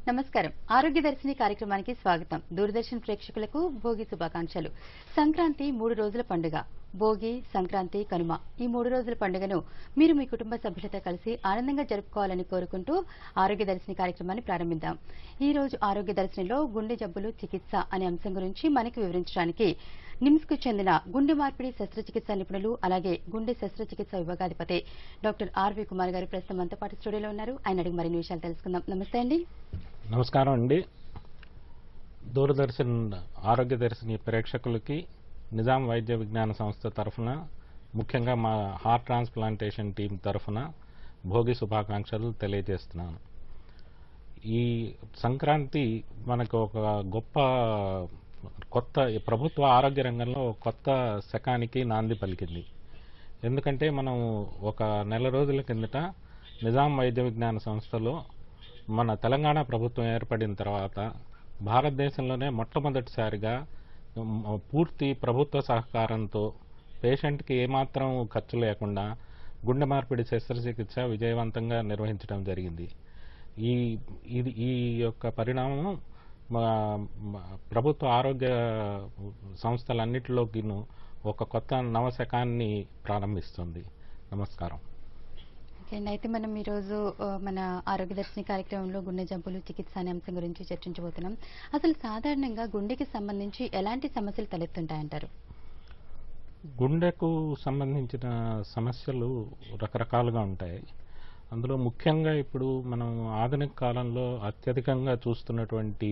నమస్కారం ఆరోగ్య దర్శిని కార్యక్రమానికి స్వాగతం దూరదర్శన్ ప్రేక్షకులకు భోగి శుభాకాంక్షలు సంక్రాంతి మూడు రోజుల పండుగ భోగి సంక్రాంతి కనుమ ఈ మూడు రోజుల పండుగను మీరు మీ కుటుంబ సభ్యులతో కలిసి ఆనందంగా జరుపుకోవాలని కోరుకుంటూ ఆరోగ్య దర్శిని కార్యక్రమాన్ని ప్రారంభిద్దాం ఈ రోజు ఆరోగ్య దర్శినిలో గుండె జబ్బులు చికిత్స అనే అంశం గురించి మనకి వివరించడానికి నిమ్స్ కు చెందిన గుండె మార్పిడి శస్త్రచికిత్స నిపుణులు అలాగే గుండె శస్త్రచికిత్స విభాగాధిపతి డాక్టర్ ఆర్వి కుమార్ గారు ప్రస్తుతం మనతో పాటు స్టూడియోలో ఉన్నారు ఆయన అడిగి మరిన్ని విషయాలు తెలుసుకుందాం నమస్తే అండి నమస్కారం అండి దూరదర్శన్ ఆరోగ్య దర్శిని ప్రేక్షకులకి నిజాం వైద్య విజ్ఞాన సంస్థ తరఫున ముఖ్యంగా మా హార్ట్ ట్రాన్స్ప్లాంటేషన్ టీం తరఫున భోగి శుభాకాంక్షలు తెలియజేస్తున్నాను ఈ సంక్రాంతి మనకు ఒక గొప్ప కొత్త ప్రభుత్వ ఆరోగ్య రంగంలో ఒక కొత్త శకానికి నాంది పలికింది ఎందుకంటే మనం ఒక నెల రోజుల కిందట నిజాం వైద్య విజ్ఞాన సంస్థలో మన తెలంగాణ ప్రభుత్వం ఏర్పడిన తర్వాత భారతదేశంలోనే మొట్టమొదటిసారిగా మ్, పూర్తి ప్రభుత్వ సహకారంతో పేషెంట్కి ఏమాత్రం ఖర్చు లేకుండా గుండె మార్పిడి శస్త్రచికిత్స విజయవంతంగా నిర్వహించడం జరిగింది ఈ ఇది ఈ యొక్క పరిణామం మా మా ప్రభుత్వ ఆరోగ్య సంస్థలన్నిటిలోకిను ఒక కొత్త నవశకాన్ని ప్రారంభిస్తుంది నమస్కారం ఓకే అండి అయితే మనం ఈరోజు ఆ, మన ఆరోగ్య దర్శిని కార్యక్రమంలో గుండె జబ్బులు చికిత్స అనే అంశం గురించి చర్చించబోతున్నాం అసలు సాధారణంగా గుండెకి సంబంధించి ఎలాంటి సమస్యలు తలెత్తుంటాయంటారు గుండెకు సంబంధించిన సమస్యలు రకరకాలుగా ఉంటాయి అందులో ముఖ్యంగా ఇప్పుడు మనం ఆధునిక కాలంలో అత్యధికంగా చూస్తున్నటువంటి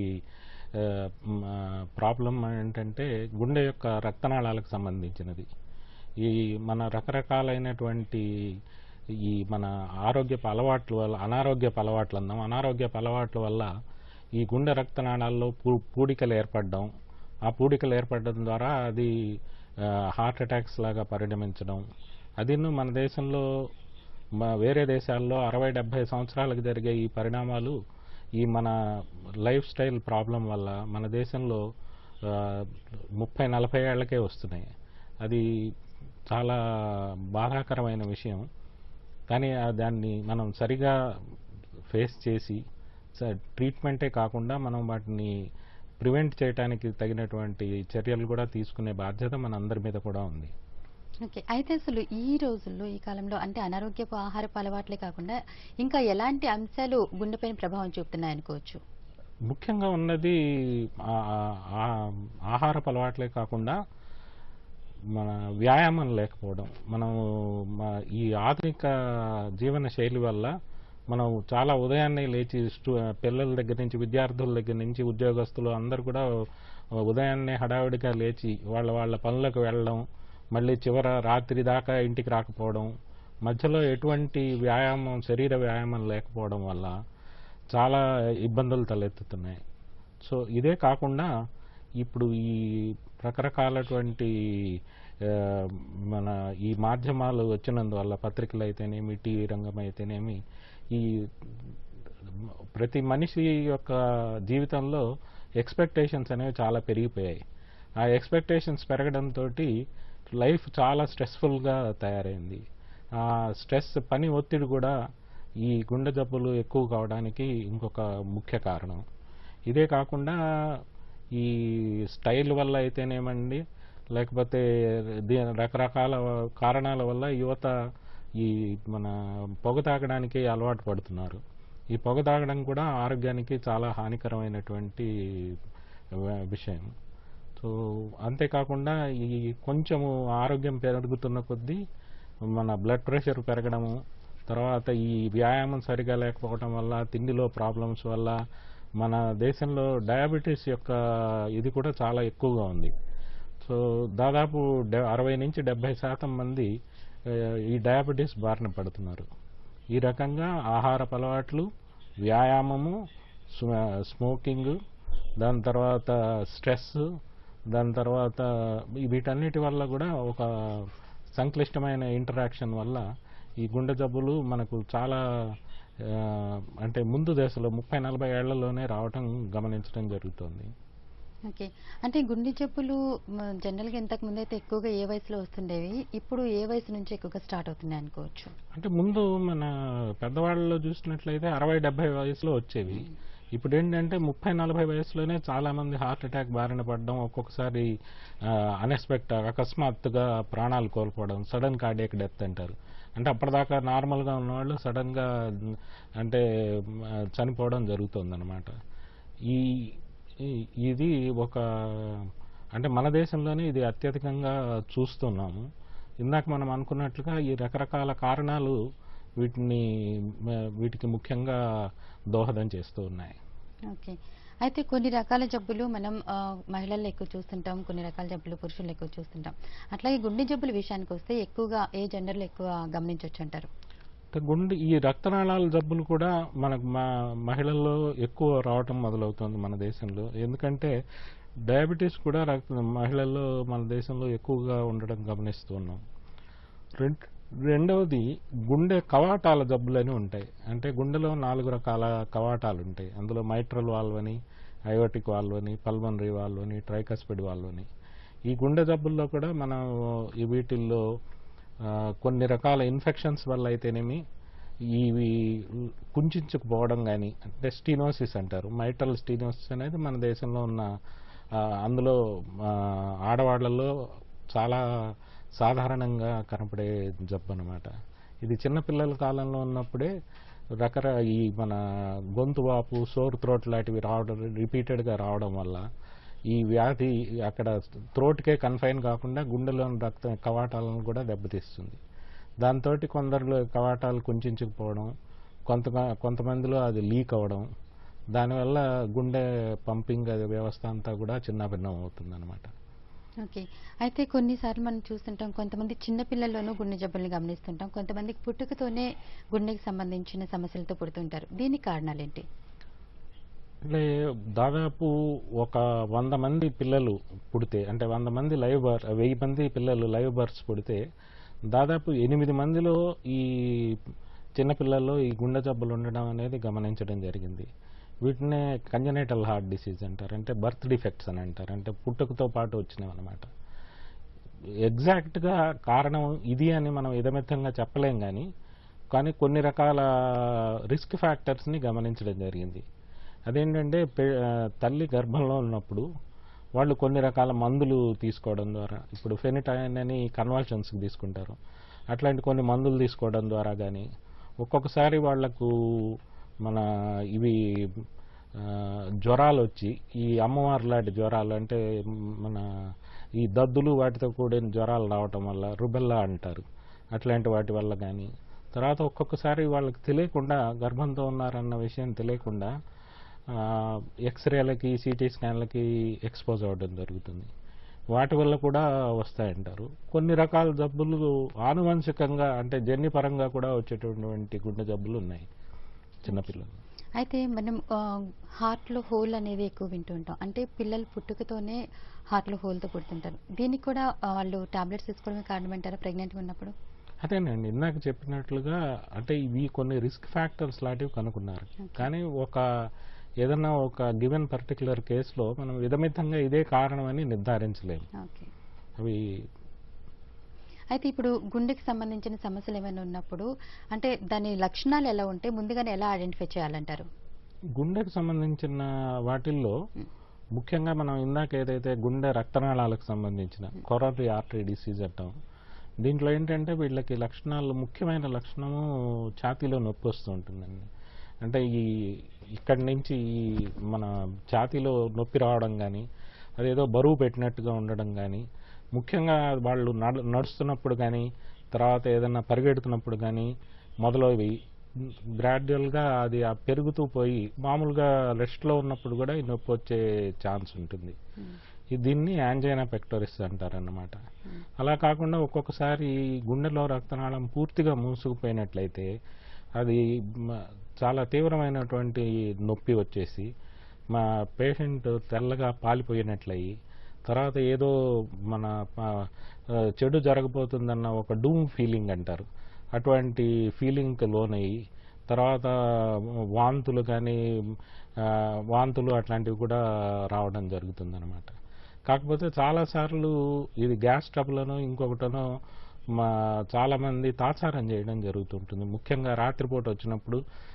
ప్రాబ్లం ఏంటంటే గుండె యొక్క రక్తనాళాలకు సంబంధించినది ఈ మన రకరకాలైనటువంటి ఈ మన ఆరోగ్యపు అలవాట్ల వల్ల అనారోగ్యపు అలవాట్లు అన్నాం అనారోగ్యపు అలవాట్ల వల్ల ఈ గుండె రక్తనాళాల్లో పూ పూడికలు ఏర్పడడం ఆ పూడికలు ఏర్పడడం ద్వారా అది ఆ, హార్ట్ అటాక్స్ లాగా పరిణమించడం అదిను మన దేశంలో మ- వేరే దేశాల్లో అరవై డెబ్బై సంవత్సరాలకు జరిగే ఈ పరిణామాలు ఈ మన లైఫ్ స్టైల్ ప్రాబ్లం వల్ల మన దేశంలో ఆ, ముప్పై నలభై ఏళ్లకే వస్తున్నాయి అది చాలా బాధాకరమైన విషయం కానీ ఆ దాన్ని మనం సరిగా ఫేస్ చేసి స- ట్రీట్మెంటే కాకుండా మనం వాటిని ప్రివెంట్ చేయడానికి తగినటువంటి చర్యలు కూడా తీసుకునే బాధ్యత మన అందరి మీద కూడా ఉంది ఓకే అయితే అసలు ఈ రోజుల్లో ఈ కాలంలో అంటే అనారోగ్యపు ఆహారపు అలవాట్లే కాకుండా ఇంకా ఎలాంటి అంశాలు గుండెపైన ప్రభావం చూపుతున్నాయి అనుకోవచ్చు ముఖ్యంగా ఉన్నది ఆ- ఆ- ఆ- ఆహారపు అలవాట్లే కాకుండా మన వ్యాయామం లేకపోవడం మనం మ- ఈ ఆధునిక జీవన శైలి వల్ల మనం చాలా ఉదయాన్నే లేచి స్టూ- పిల్లల దగ్గర నుంచి విద్యార్థుల దగ్గర నుంచి ఉద్యోగస్తులు అందరూ కూడా ఉదయాన్నే హడావిడిగా లేచి వాళ్ళ వాళ్ళ పనులకు వెళ్ళడం మళ్ళీ చివర రాత్రి దాకా ఇంటికి రాకపోవడం మధ్యలో ఎటువంటి వ్యాయామం శరీర వ్యాయామం లేకపోవడం వల్ల చాలా ఇబ్బందులు తలెత్తుతున్నాయి సో ఇదే కాకుండా ఇప్పుడు ఈ రకరకాలటువంటి ఆ, మన ఈ మాధ్యమాలు వచ్చినందువల్ల పత్రికలు అయితేనేమి టీవీ రంగం అయితేనేమి ఈ ప్రతి మనిషి యొక్క జీవితంలో ఎక్స్పెక్టేషన్స్ అనేవి చాలా పెరిగిపోయాయి ఆ ఎక్స్పెక్టేషన్స్ పెరగడంతో లైఫ్ చాలా స్ట్రెస్ఫుల్గా తయారైంది ఆ స్ట్రెస్ పని ఒత్తిడి కూడా ఈ గుండె జబ్బులు ఎక్కువ కావడానికి ఇంకొక ముఖ్య కారణం ఇదే కాకుండా ఈ స్టైల్ వల్ల అయితేనేమండి లేకపోతే దీ- రకరకాల కారణాల వల్ల యువత ఈ మన పొగ తాగడానికి అలవాటు పడుతున్నారు ఈ పొగ తాగడం కూడా ఆరోగ్యానికి చాలా హానికరమైనటువంటి వ- విషయం సో అంతేకాకుండా ఈ కొంచెము ఆరోగ్యం పెరుగుతున్న కొద్దీ మన బ్లడ్ ప్రెషర్ పెరగడము తర్వాత ఈ వ్యాయామం సరిగా లేకపోవడం వల్ల తిండిలో ప్రాబ్లమ్స్ వల్ల మన దేశంలో డయాబెటీస్ యొక్క ఇది కూడా చాలా ఎక్కువగా ఉంది సో దాదాపు డె- అరవై నుంచి డెబ్బై శాతం మంది ఆ, ఈ డయాబెటీస్ బారిన పడుతున్నారు ఈ రకంగా ఆహారపు అలవాట్లు వ్యాయామము స్మ- స్మోకింగ్ దాని తర్వాత స్ట్రెస్ దాని తర్వాత ఈ వీటన్నిటి వల్ల కూడా ఒక సంక్లిష్టమైన ఇంటరాక్షన్ వల్ల ఈ గుండె జబ్బులు మనకు చాలా ఆ, అంటే ముందు దశలో ముప్పై నలభై ఏళ్లలోనే రావటం గమనించడం జరుగుతుంది ఓకే అంటే గుండె జబ్బులు మ, జనరల్గా ఇంతకు ముందు అయితే ఎక్కువగా ఏ వయసులో వస్తుండేవి ఇప్పుడు ఏ వయసు నుంచి ఎక్కువగా స్టార్ట్ అవుతున్నాయి అనుకోవచ్చు అంటే ముందు మన పెద్దవాళ్ళలో చూసినట్లయితే అరవై డెబ్బై వయసులో వచ్చేవి ఇప్పుడు ఏంటంటే ముప్పై నలభై వయసులోనే చాలా మంది హార్ట్ అటాక్ బారిన పడడం ఒక్కొక్కసారి అన్ఎక్స్పెక్ట్ అకస్మాత్తుగా ప్రాణాలు కోల్పోవడం సడన్ కార్డియక్ డెత్ అంటారు అంటే అప్పటిదాకా నార్మల్గా ఉన్నవాళ్ళు సడన్గా అంటే మ, చనిపోవడం జరుగుతుందన్నమాట ఈ ఈ- ఇది ఒక అంటే మన దేశంలోనే ఇది అత్యధికంగా చూస్తున్నాము ఇందాక మనం అనుకున్నట్లుగా ఈ రకరకాల కారణాలు వీటిని మ- వీటికి ముఖ్యంగా దోహదం చేస్తూ ఉన్నాయి ఓకే అయితే కొన్ని రకాల జబ్బులు మనం ఆ, మహిళల్లో ఎక్కువ చూస్తుంటాం కొన్ని రకాల జబ్బులు పురుషుల్లో ఎక్కువ చూస్తుంటాం అట్లాగే గుండె జబ్బుల విషయానికి వస్తే ఎక్కువగా ఏ జెండర్లో ఎక్కువ గమనించవచ్చు అంటారు అంటే గుండె ఈ రక్తనాళాల జబ్బులు కూడా మనకు మా మహిళల్లో ఎక్కువ రావటం మొదలవుతుంది మన దేశంలో ఎందుకంటే డయాబెటీస్ కూడా రక్త మహిళల్లో మన దేశంలో ఎక్కువగా ఉండడం గమనిస్తున్నాం రెం- రెండవది గుండె కవాటాల జబ్బులని ఉంటాయి అంటే గుండెలో నాలుగు రకాల కవాటాలు ఉంటాయి అందులో మైట్రల్ వాల్వ్ అని అయోటిక్ వాల్వ్ అని పల్మనరీ వాల్వ్ అని ట్రైకస్పిడ్ వాల్వ్ అని ఈ గుండె జబ్బుల్లో కూడా మనం ఈ వీటిల్లో ఆ, కొన్ని రకాల ఇన్ఫెక్షన్స్ వల్ల అయితేనేమి ఇవి కుంచుకుపోవడం కానీ అంటే స్టీనోసిస్ అంటారు మైట్రల్ స్టీనోసిస్ అనేది మన దేశంలో ఉన్న ఆ, అందులో ఆ, ఆడవాళ్లలో చాలా సాధారణంగా కనపడే జబ్బు అనమాట ఇది చిన్నపిల్లల కాలంలో ఉన్నప్పుడే రకర ఈ మన గొంతు వాపు సోర్ థ్రోట్ లాంటివి రావడం రిపీటెడ్గా రావడం వల్ల ఈ వ్యాధి అక్కడ థ్రోట్కే కన్ఫైన్ కాకుండా గుండెలోని రక్త కవాటాలను కూడా దెబ్బతీస్తుంది దాంతో కొందరిలో కవాటాలు కుంచుకుపోవడం కొంత కొంతమందిలో అది లీక్ అవ్వడం దానివల్ల గుండె పంపింగ్ అది వ్యవస్థ అంతా కూడా చిన్నభిన్నం అవుతుంది అనమాట ఓకే అయితే కొన్నిసార్లు మనం చూస్తుంటాం కొంతమంది చిన్న పిల్లల్లోనూ గుండె జబ్బుల్ని గమనిస్తుంటాం కొంతమందికి పుట్టుకతోనే గుండెకి సంబంధించిన సమస్యలతో పుడుతుంటారు దీనికి కారణాలేంటి అంటే దాదాపు ఒక వంద మంది పిల్లలు పుడితే అంటే వంద మంది లైవ్ బర్ వెయ్యి మంది పిల్లలు లైవ్ బర్త్స్ పుడితే దాదాపు ఎనిమిది మందిలో ఈ చిన్న పిల్లల్లో ఈ గుండె జబ్బులు ఉండడం అనేది గమనించడం జరిగింది వీటినే కంజనైటల్ హార్ట్ డిసీజ్ అంటారు అంటే బర్త్ డిఫెక్ట్స్ అని అంటారు అంటే పుట్టుకతో పాటు వచ్చినవి అనమాట ఎగ్జాక్ట్గా కారణం ఇది అని మనం ఇదమిత్తంగా చెప్పలేం కానీ కానీ కొన్ని రకాల రిస్క్ ఫ్యాక్టర్స్ని గమనించడం జరిగింది అదేంటంటే పె- ఆ, తల్లి గర్భంలో ఉన్నప్పుడు వాళ్ళు కొన్ని రకాల మందులు తీసుకోవడం ద్వారా ఇప్పుడు ఫెనిటైన్ అని కన్వల్షన్స్కి తీసుకుంటారు అట్లాంటి కొన్ని మందులు తీసుకోవడం ద్వారా కానీ ఒక్కొక్కసారి వాళ్లకు మన ఇవి ఆ, జ్వరాలు వచ్చి ఈ అమ్మవారు లాంటి జ్వరాలు అంటే మన ఈ దద్దులు వాటితో కూడిన జ్వరాలు రావటం వల్ల రుబెల్లా అంటారు అట్లాంటి వాటి వల్ల కానీ తర్వాత ఒక్కొక్కసారి వాళ్ళకి తెలియకుండా గర్భంతో ఉన్నారన్న విషయం తెలియకుండా ఆ, ఎక్స్రేలకి సిటీ స్కాన్లకి ఎక్స్పోజ్ అవ్వడం జరుగుతుంది వాటి వల్ల కూడా వస్తాయంటారు కొన్ని రకాల జబ్బులు ఆనువంశికంగా అంటే జన్యుపరంగా కూడా వచ్చేటటువంటి గుండె జబ్బులు ఉన్నాయి చిన్నపిల్లలు అయితే మనం హార్ట్ లో హోల్ అనేది ఎక్కువ వింటూ ఉంటాం అంటే పిల్లలు పుట్టుకతోనే హార్ట్ లో హోల్ తో పుడుతుంటారు దీనికి కూడా ఆ, వాళ్ళు టాబ్లెట్స్ తీసుకోవడమే కారణమంటారా ప్రెగ్నెంట్ గా ఉన్నప్పుడు అదేనండి ఇందాక చెప్పినట్లుగా అంటే ఇవి కొన్ని రిస్క్ ఫ్యాక్టర్స్ లాంటివి కనుక్కున్నారు కానీ ఒక ఏదన్నా ఒక గివెన్ పర్టికులర్ కేసులో మనం విధమితంగా ఇదే కారణమని నిర్ధారించలేము ఓకే అవి అయితే ఇప్పుడు గుండెకి సంబంధించిన సమస్యలు ఏమైనా ఉన్నప్పుడు అంటే దాని లక్షణాలు ఎలా ఉంటే ముందుగానే ఎలా ఐడెంటిఫై చేయాలంటారు గుండెకు సంబంధించిన వాటిల్లో ముఖ్యంగా మనం ఇందాక ఏదైతే గుండె రక్తనాళాలకు సంబంధించిన కొరరీ ఆర్టరీ డిసీజ్ అంటాం దీంట్లో ఏంటంటే వీళ్ళకి లక్షణాలు ముఖ్యమైన లక్షణము ఛాతీలో నొప్పి వస్తూ ఉంటుందండి అంటే ఈ ఇక్కడి నుంచి ఈ మన ఛాతీలో నొప్పి రావడం కానీ అదేదో బరువు పెట్టినట్టుగా ఉండడం కానీ ముఖ్యంగా వాళ్ళు నడు నడుస్తున్నప్పుడు కానీ తర్వాత ఏదైనా పరిగెడుతున్నప్పుడు కానీ మొదలవి గ్రాడ్యువల్గా అది ఆ పెరుగుతూ పోయి మామూలుగా రెస్ట్లో ఉన్నప్పుడు కూడా ఈ నొప్పి వచ్చే ఛాన్స్ ఉంటుంది ఈ దీన్ని యాంజైనా పెక్టోరిస్ అంటారన్నమాట అలా కాకుండా ఒక్కొక్కసారి గుండెలో రక్తనాళం పూర్తిగా మూసుకుపోయినట్లయితే అది మ- చాలా తీవ్రమైనటువంటి నొప్పి వచ్చేసి మా పేషెంట్ తెల్లగా పాలిపోయినట్లయి తర్వాత ఏదో మన ప- ఆ, చెడు జరగబోతుందన్న ఒక డూమ్ ఫీలింగ్ అంటారు అటువంటి ఫీలింగ్కి లోనయ్యి తర్వాత వాంతులు కానీ ఆ, వాంతులు అట్లాంటివి కూడా రావడం జరుగుతుందన్నమాట కాకపోతే చాలాసార్లు ఇది గ్యాస్ ట్రబుల్ను ఇంకొకటనో మా చాలామంది తాచారం చేయడం జరుగుతుంటుంది ముఖ్యంగా రాత్రిపూట వచ్చినప్పుడు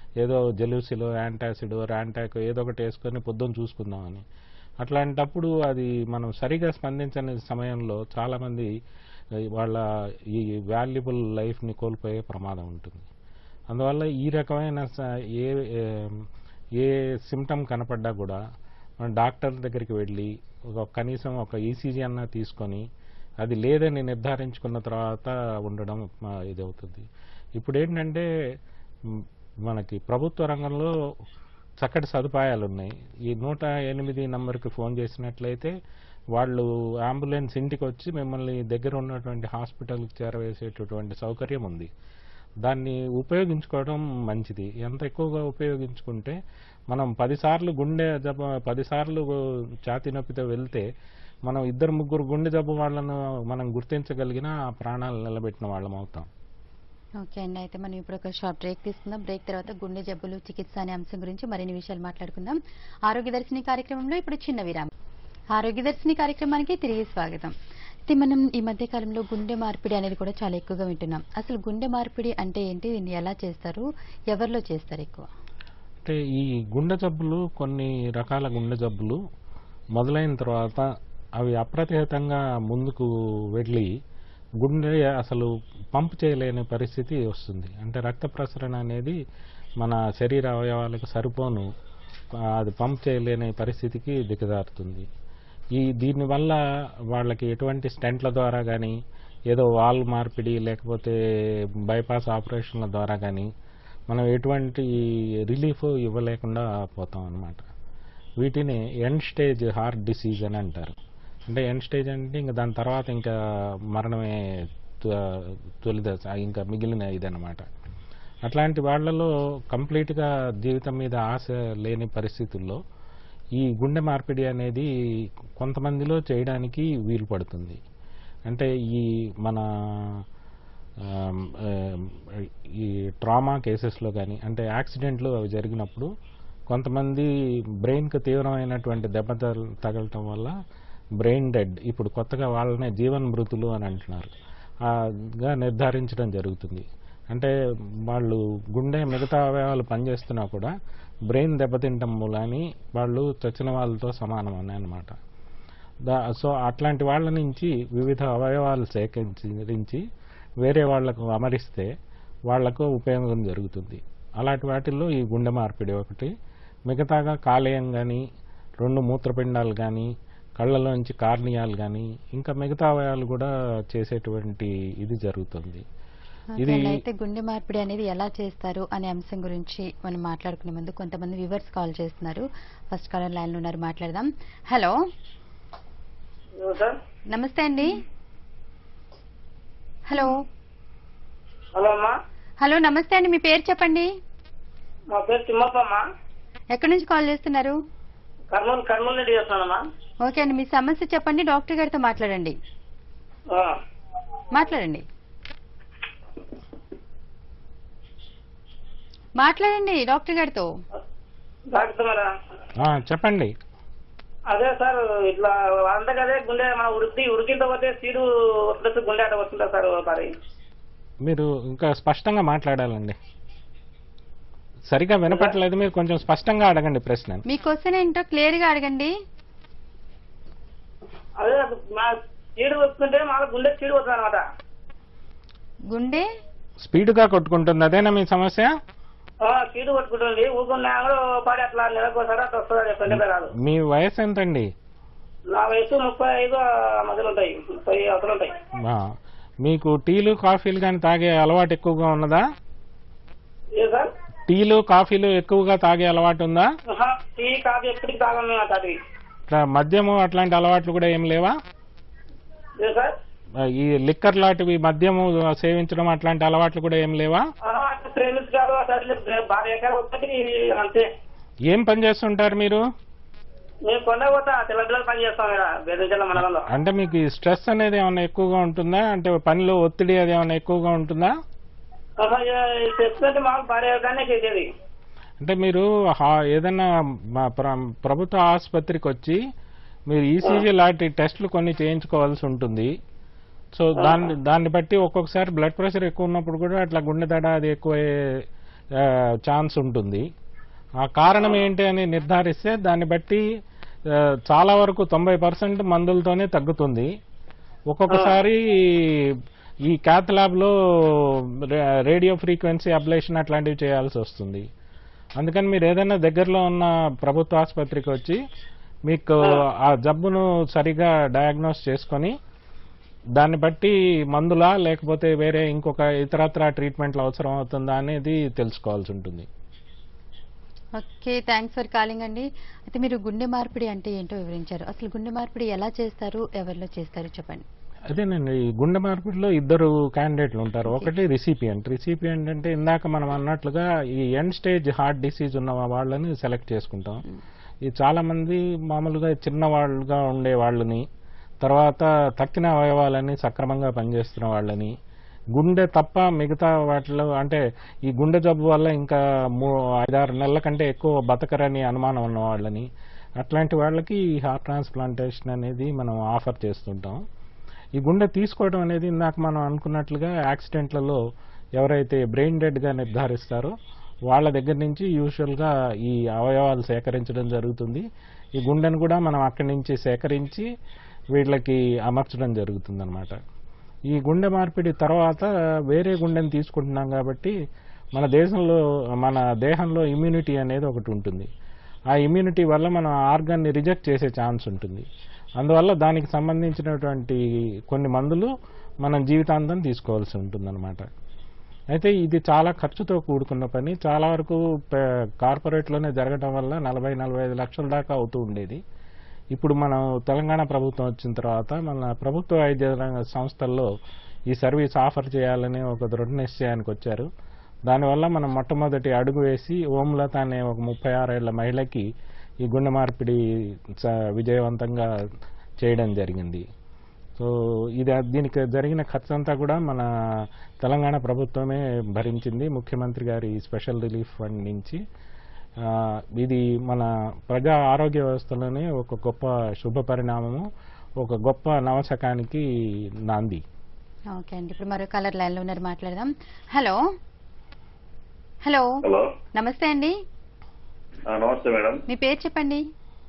ఏదో జెలూసిలో యాంటాసిడ్ ర్యాంటాక్ ఏదో ఒకటి వేసుకొని పొద్దున్న చూసుకుందామని అట్లాంటప్పుడు అది మనం సరిగా స్పందించని సమయంలో చాలామంది ఆ, వాళ్ళ ఈ వాల్యుబుల్ లైఫ్ని కోల్పోయే ప్రమాదం ఉంటుంది అందువల్ల ఈ రకమైన స- ఏ ఏ- ఏ సిమ్టమ్ కనపడ్డా కూడా మనం డాక్టర్ దగ్గరికి వెళ్ళి ఒక కనీసం ఒక ఈసీజీ అన్న తీసుకొని అది లేదని నిర్ధారించుకున్న తర్వాత ఉండడం ఆ, ఇది అవుతుంది ఇప్పుడు ఏంటంటే మ్, మనకి ప్రభుత్వ రంగంలో చక్కటి సదుపాయాలు ఉన్నాయి ఈ నూట ఎనిమిది నంబర్కి ఫోన్ చేసినట్లయితే వాళ్ళు అంబులెన్స్ ఇంటికి వచ్చి మిమ్మల్ని దగ్గర ఉన్నటువంటి హాస్పిటల్కి చేరవేసేటటువంటి సౌకర్యం ఉంది దాన్ని ఉపయోగించుకోవడం మంచిది ఎంత ఎక్కువగా ఉపయోగించుకుంటే మనం పదిసార్లు గుండె జబ్బు పదిసార్లు ఛాతీ నొప్పితో వెళ్తే మనం ఇద్దరు ముగ్గురు గుండె జబ్బు వాళ్ళను మనం గుర్తించగలిగిన ఆ ప్రాణాలు నిలబెట్టిన వాళ్ళం అవుతాం ఓకే అండి అయితే మనం ఇప్పుడు ఒక షార్ట్ బ్రేక్ తీసుకుందాం బ్రేక్ తర్వాత గుండె జబ్బులు చికిత్స అనే అంశం గురించి మరిన్ని విషయాలు మాట్లాడుకుందాం ఆరోగ్య దర్శిని కార్యక్రమంలో ఇప్పుడు చిన్న విరామం ఆరోగ్య దర్శిని కార్యక్రమానికి తిరిగి స్వాగతం అయితే మనం ఈ మధ్య కాలంలో గుండె మార్పిడి అనేది కూడా చాలా ఎక్కువగా వింటున్నాం అసలు గుండె మార్పిడి అంటే ఏంటి దీన్ని ఎలా చేస్తారు ఎవరిలో చేస్తారు ఎక్కువ అంటే ఈ గుండె జబ్బులు కొన్ని రకాల గుండె జబ్బులు మొదలైన తర్వాత అవి అప్రతిహతంగా ముందుకు వెళ్ళి గుండె అసలు పంప్ చేయలేని పరిస్థితి వస్తుంది అంటే రక్త ప్రసరణ అనేది మన శరీర అవయవాలకు సరిపోను ఆ, అది పంప్ చేయలేని పరిస్థితికి దిగజారుతుంది ఈ దీనివల్ల వాళ్ళకి ఎటువంటి స్టెంట్ల ద్వారా కానీ ఏదో వాల్ మార్పిడి లేకపోతే బైపాస్ ఆపరేషన్ల ద్వారా కానీ మనం ఎటువంటి రిలీఫ్ ఇవ్వలేకుండా పోతాం అన్నమాట వీటిని ఎండ్ స్టేజ్ హార్ట్ డిసీజ్ అని అంటారు అంటే ఎండ్ స్టేజ్ అంటే ఇంకా దాని తర్వాత ఇంకా మరణమే త- తొలి దశ ఇంకా మిగిలిన ఇదన్నమాట అట్లాంటి వాళ్ళలో కంప్లీట్గా జీవితం మీద ఆశ లేని పరిస్థితుల్లో ఈ గుండె మార్పిడి అనేది కొంతమందిలో చేయడానికి వీలు పడుతుంది అంటే ఈ మన ఆమ్, ఆమ్, ఈ ట్రామా కేసెస్లో కానీ అంటే యాక్సిడెంట్లు అవి జరిగినప్పుడు కొంతమంది బ్రెయిన్కి తీవ్రమైనటువంటి దెబ్బ తగల- తగలటం వల్ల బ్రెయిన్ డెడ్ ఇప్పుడు కొత్తగా వాళ్ళనే జీవన్ మృతులు అని అంటున్నారు ఆ, గా నిర్ధారించడం జరుగుతుంది అంటే వాళ్ళు గుండె మిగతా అవయవాలు పనిచేస్తున్నా కూడా బ్రెయిన్ దెబ్బతింటం మూలాని వాళ్ళు చచ్చిన వాళ్ళతో సమానం అని అనమాట దా సో అట్లాంటి వాళ్ళ నుంచి వివిధ అవయవాలు సేకరించి వేరే వాళ్లకు అమరిస్తే వాళ్లకు ఉపయోగం జరుగుతుంది అలాంటి వాటిల్లో ఈ గుండె మార్పిడి ఒకటి మిగతాగా కాలేయం కానీ రెండు మూత్రపిండాలు కానీ కళ్ళలోంచి కార్నియాలు కానీ ఇంకా మిగతా అవయవాలు కూడా చేసేటువంటి ఇది జరుగుతుంది ఓకే ఇది- అండి, అయితే గుండె మార్పిడి అనేది ఎలా చేస్తారు అనే అంశం గురించి మనం మాట్లాడుకునే ముందు కొంతమంది వివర్స్ కాల్ చేస్తున్నారు ఫస్ట్ కాలర్ లైన్ లో ఉన్నారు మాట్లాడదాం హలో హలో సార్ నమస్తే అండి హలో హలో అమ్మా హలో నమస్తే అండి మీ పేరు చెప్పండి మా పేరు తిమ్మప్ప అమ్మా ఎక్కడి నుంచి కాల్ చేస్తున్నారు కర్నూలు కర్నూలు నుండి చేస్తున్నానమ్మా ఓకే అండి మీ సమస్య చెప్పండి డాక్టర్ గారితో మాట్లాడండి ఆ, మాట్లాడండి మాట్లాడండి డాక్టర్ గారితో డాక్టర్ మేడం ఆ, చెప్పండి అదే సార్ ఇట్లా అంత కదే గుండె మన ఉడికి ఉడికింత పోతే సీడు వస్తుంది గుండె అట వస్తుందా సార్ ఒకసారి మీరు ఇంకా స్పష్టంగా మాట్లాడాలండి సరిగా వినపట్లేదు మీరు కొంచెం స్పష్టంగా అడగండి ప్రశ్న మీ క్వశ్చన్ ఏంటో క్లియర్ గా అడగండి అదే మా సీడు వస్తుంటే మాకు గుండె సీడు వస్తుంది అనమాట గుండె స్పీడ్గా కొట్టుకుంటుంది అదేనా మీ సమస్య సీడు కొట్టుకుంటుంది ఊకున్నా కూడా పాడి అట్లా నెలకోసారి అట్లా వస్తుంది చెప్పండి రాదు మీ వయసు ఎంతండి నా వయసు ముప్పై ఐదు ఆ మధ్యలో ఉంటాయి ముప్పై అవతలు ఉంటాయి ఆ, మీకు టీలు కాఫీలు కానీ తాగే అలవాటు ఎక్కువగా ఉన్నదా ఏ సార్ టీలు కాఫీలు ఎక్కువగా తాగే అలవాటు ఉందా ఆహా, టీ కాఫీ ఎప్పటికి తాగం మేము అట్లాంటివి ఇట్లా మద్యము అట్లాంటి అలవాట్లు కూడా ఏం లేవా ఏ సార్ ఆ, ఈ లిక్కర్ లాంటివి మద్యము సేవించడం అట్లాంటి అలవాట్లు కూడా ఏం లేవా ఆహా, అట్లా ప్రేమించారు అసలు భార్య ఎక్కడ ఒకటి అంతే ఏం పని చేస్తుంటారు మీరు మేము కొండ పోతా తెలంగాణ పని చేస్తాం ఇక్కడ బెదిరించాల మండలంలో అంటే మీకు ఈ స్ట్రెస్ అనేది ఏమైనా ఎక్కువగా ఉంటుందా అంటే పనిలో ఒత్తిడి అది ఏమైనా ఎక్కువగా ఉంటుందా ఆహా, ఇక తెచ్చుకుంటే మాకు భార్య కానీ చేసేది అంటే మీరు హా- ఏదైనా మా ప్ర- ప్రభుత్వ ఆసుపత్రికి వచ్చి మీరు ఈసీజీ లాంటి టెస్టులు కొన్ని చేయించుకోవాల్సి ఉంటుంది సో దాన్ని దాన్ని బట్టి ఒక్కొక్కసారి బ్లడ్ ప్రెషర్ ఎక్కువ ఉన్నప్పుడు కూడా అట్లా గుండె దడ అది ఎక్కువ ఛాన్స్ ఉంటుంది ఆ కారణం ఏంటి అని నిర్ధారిస్తే దాన్ని బట్టి ఆ, చాలా వరకు తొంభై పర్సెంట్ మందులతోనే తగ్గుతుంది ఒక్కొక్కసారి ఈ క్యాత్ ల్యాబ్లో రేడియో ఫ్రీక్వెన్సీ అబ్లేషన్ అట్లాంటివి చేయాల్సి వస్తుంది అందుకని మీరు ఏదైనా దగ్గరలో ఉన్న ప్రభుత్వ ఆసుపత్రికి వచ్చి మీకు ఆ జబ్బును సరిగా డయాగ్నోస్ చేసుకొని దాన్ని బట్టి మందులా లేకపోతే వేరే ఇంకొక ఇతరత్ర ట్రీట్మెంట్లు అవసరం అవుతుందా అనేది తెలుసుకోవాల్సి ఉంటుంది ఓకే థ్యాంక్స్ ఫర్ కాలింగ్ అండి అయితే మీరు గుండె మార్పిడి అంటే ఏంటో వివరించారు అసలు గుండె మార్పిడి ఎలా చేస్తారు ఎవరిలో చేస్తారు చెప్పండి అదేనండి ఈ గుండె మార్పిడిలో ఇద్దరు క్యాండిడేట్లు ఉంటారు ఒకటి రిసిపియంట్ రిసిపియంట్ అంటే ఇందాక మనం అన్నట్లుగా ఈ ఎండ్ స్టేజ్ హార్ట్ డిసీజ్ ఉన్న వాళ్ళని సెలెక్ట్ చేసుకుంటాం ఈ చాలా మంది మామూలుగా చిన్న వాళ్ళుగా ఉండే వాళ్ళని తర్వాత తక్కిన అవయవాలని సక్రమంగా పనిచేస్తున్న వాళ్ళని గుండె తప్ప మిగతా వాటిలో అంటే ఈ గుండె జబ్బు వల్ల ఇంకా మూ ఐదారు నెలల కంటే ఎక్కువ బతకరని అనుమానం ఉన్న వాళ్ళని అట్లాంటి వాళ్ళకి ఈ హార్ట్ ట్రాన్స్ప్లాంటేషన్ అనేది మనం ఆఫర్ చేస్తుంటాం ఈ గుండె తీసుకోవడం అనేది ఇందాక మనం అనుకున్నట్లుగా యాక్సిడెంట్లలో ఎవరైతే బ్రెయిన్ డెడ్గా నిర్ధారిస్తారో వాళ్ళ దగ్గర నుంచి యూజువల్గా ఈ అవయవాలు సేకరించడం జరుగుతుంది ఈ గుండెను కూడా మనం అక్కడి నుంచి సేకరించి వీళ్ళకి అమర్చడం జరుగుతుంది ఈ గుండె మార్పిడి తర్వాత వేరే గుండెని తీసుకుంటున్నాం కాబట్టి మన దేశంలో మన దేహంలో ఇమ్యూనిటీ అనేది ఒకటి ఉంటుంది ఆ ఇమ్యూనిటీ వల్ల మనం ఆర్గాన్ని రిజెక్ట్ చేసే ఛాన్స్ ఉంటుంది అందువల్ల దానికి సంబంధించినటువంటి కొన్ని మందులు మనం జీవితాంతం తీసుకోవాల్సి ఉంటుందన్నమాట అయితే ఇది చాలా ఖర్చుతో కూడుకున్న పని చాలా వరకు పే- కార్పొరేట్లోనే జరగడం వల్ల నలభై నలభై ఐదు లక్షల దాకా అవుతూ ఉండేది ఇప్పుడు మనం తెలంగాణ ప్రభుత్వం వచ్చిన తర్వాత మన ప్రభుత్వ వైద్య రంగ సంస్థల్లో ఈ సర్వీస్ ఆఫర్ చేయాలని ఒక దృఢ నిశ్చయానికి వచ్చారు దానివల్ల మనం మొట్టమొదటి అడుగు వేసి ఓంలత అనే ఒక ముప్పై ఆరేళ్ల మహిళకి ఈ గుండె మార్పిడి స- విజయవంతంగా చేయడం జరిగింది సో ఇది దీనికి జరిగిన ఖర్చు అంతా కూడా మన తెలంగాణ ప్రభుత్వమే భరించింది ముఖ్యమంత్రి గారి స్పెషల్ రిలీఫ్ ఫండ్ నుంచి ఆ, ఇది మన ప్రజా ఆరోగ్య వ్యవస్థలోనే ఒక గొప్ప శుభ పరిణామము ఒక గొప్ప నవశకానికి నాంది ఓకే అండి ఇప్పుడు మరో కలర్ లైన్ లో ఉన్నారు మాట్లాడదాం హలో హలో హలో నమస్తే అండి ఆ, నమస్తే మేడం మీ పేరు చెప్పండి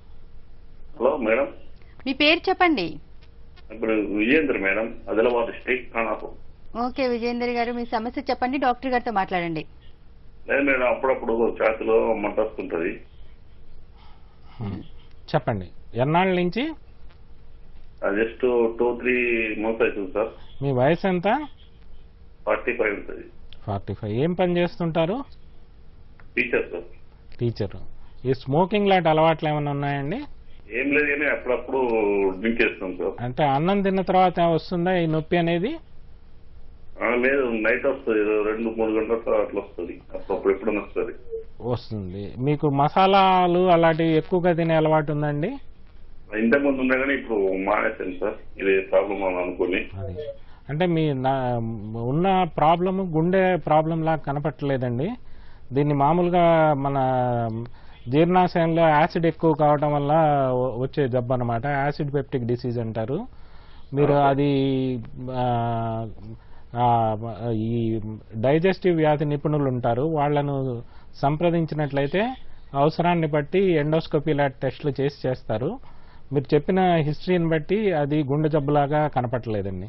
హలో మేడం మీ పేరు చెప్పండి ఇప్పుడు Vijayendra madam Adilabad district Khanapur okay Vijayender garu మీ సమస్య చెప్పండి డాక్టర్ గారితో మాట్లాడండి లేదు మేడం అప్పుడప్పుడు ఛాతిలో మంట వస్తుంటది చెప్పండి ఎన్నాళ్ళ నుంచి జస్ట్ టూ త్రీ మంత్స్ అవుతుంది సార్ మీ వయసు ఎంత ఫార్టీ ఫైవ్ ఉంటుంది ఫార్టీ ఫైవ్ ఏం పని చేస్తుంటారు టీచర్ సార్ టీచర్ ఈ స్మోకింగ్ లాంటి అలవాట్లు ఏమైనా ఉన్నాయండి ఏం లేదు కానీ అప్పుడప్పుడు డ్రింక్ చేస్తాం సార్ అంటే అన్నం తిన్న తర్వాత వస్తుందా ఈ నొప్పి అనేది ఆ, లేదు నైట్ వస్తుంది రెండు మూడు గంటల అట్లా వస్తుంది అప్పుడప్పుడు ఎప్పుడైనా వస్తుంది వస్తుంది మీకు మసాలాలు అలాంటివి ఎక్కువగా తినే అలవాటు ఉందండి ఇంతకు ముందు ఉన్నా కానీ ఇప్పుడు మానేసాను సార్ ఇది ప్రాబ్లం అని అనుకుని అది అంటే మీ నా ఉన్న ప్రాబ్లమ్ గుండె ప్రాబ్లం లాగా కనపట్టలేదండి దీన్ని మామూలుగా మన జీర్ణాశయంలో యాసిడ్ ఎక్కువ కావడం వల్ల వ- వచ్చే జబ్బు అనమాట యాసిడ్ పెప్టిక్ డిసీజ్ అంటారు మీరు అది ఆ, ఆ, ఈ డైజెస్టివ్ వ్యాధి నిపుణులు ఉంటారు వాళ్ళను సంప్రదించినట్లయితే అవసరాన్ని బట్టి ఎండోస్కోపీ లాంటి టెస్టులు చేసి చేస్తారు మీరు చెప్పిన హిస్టరీని బట్టి అది గుండె జబ్బులాగా కనపట్టలేదండి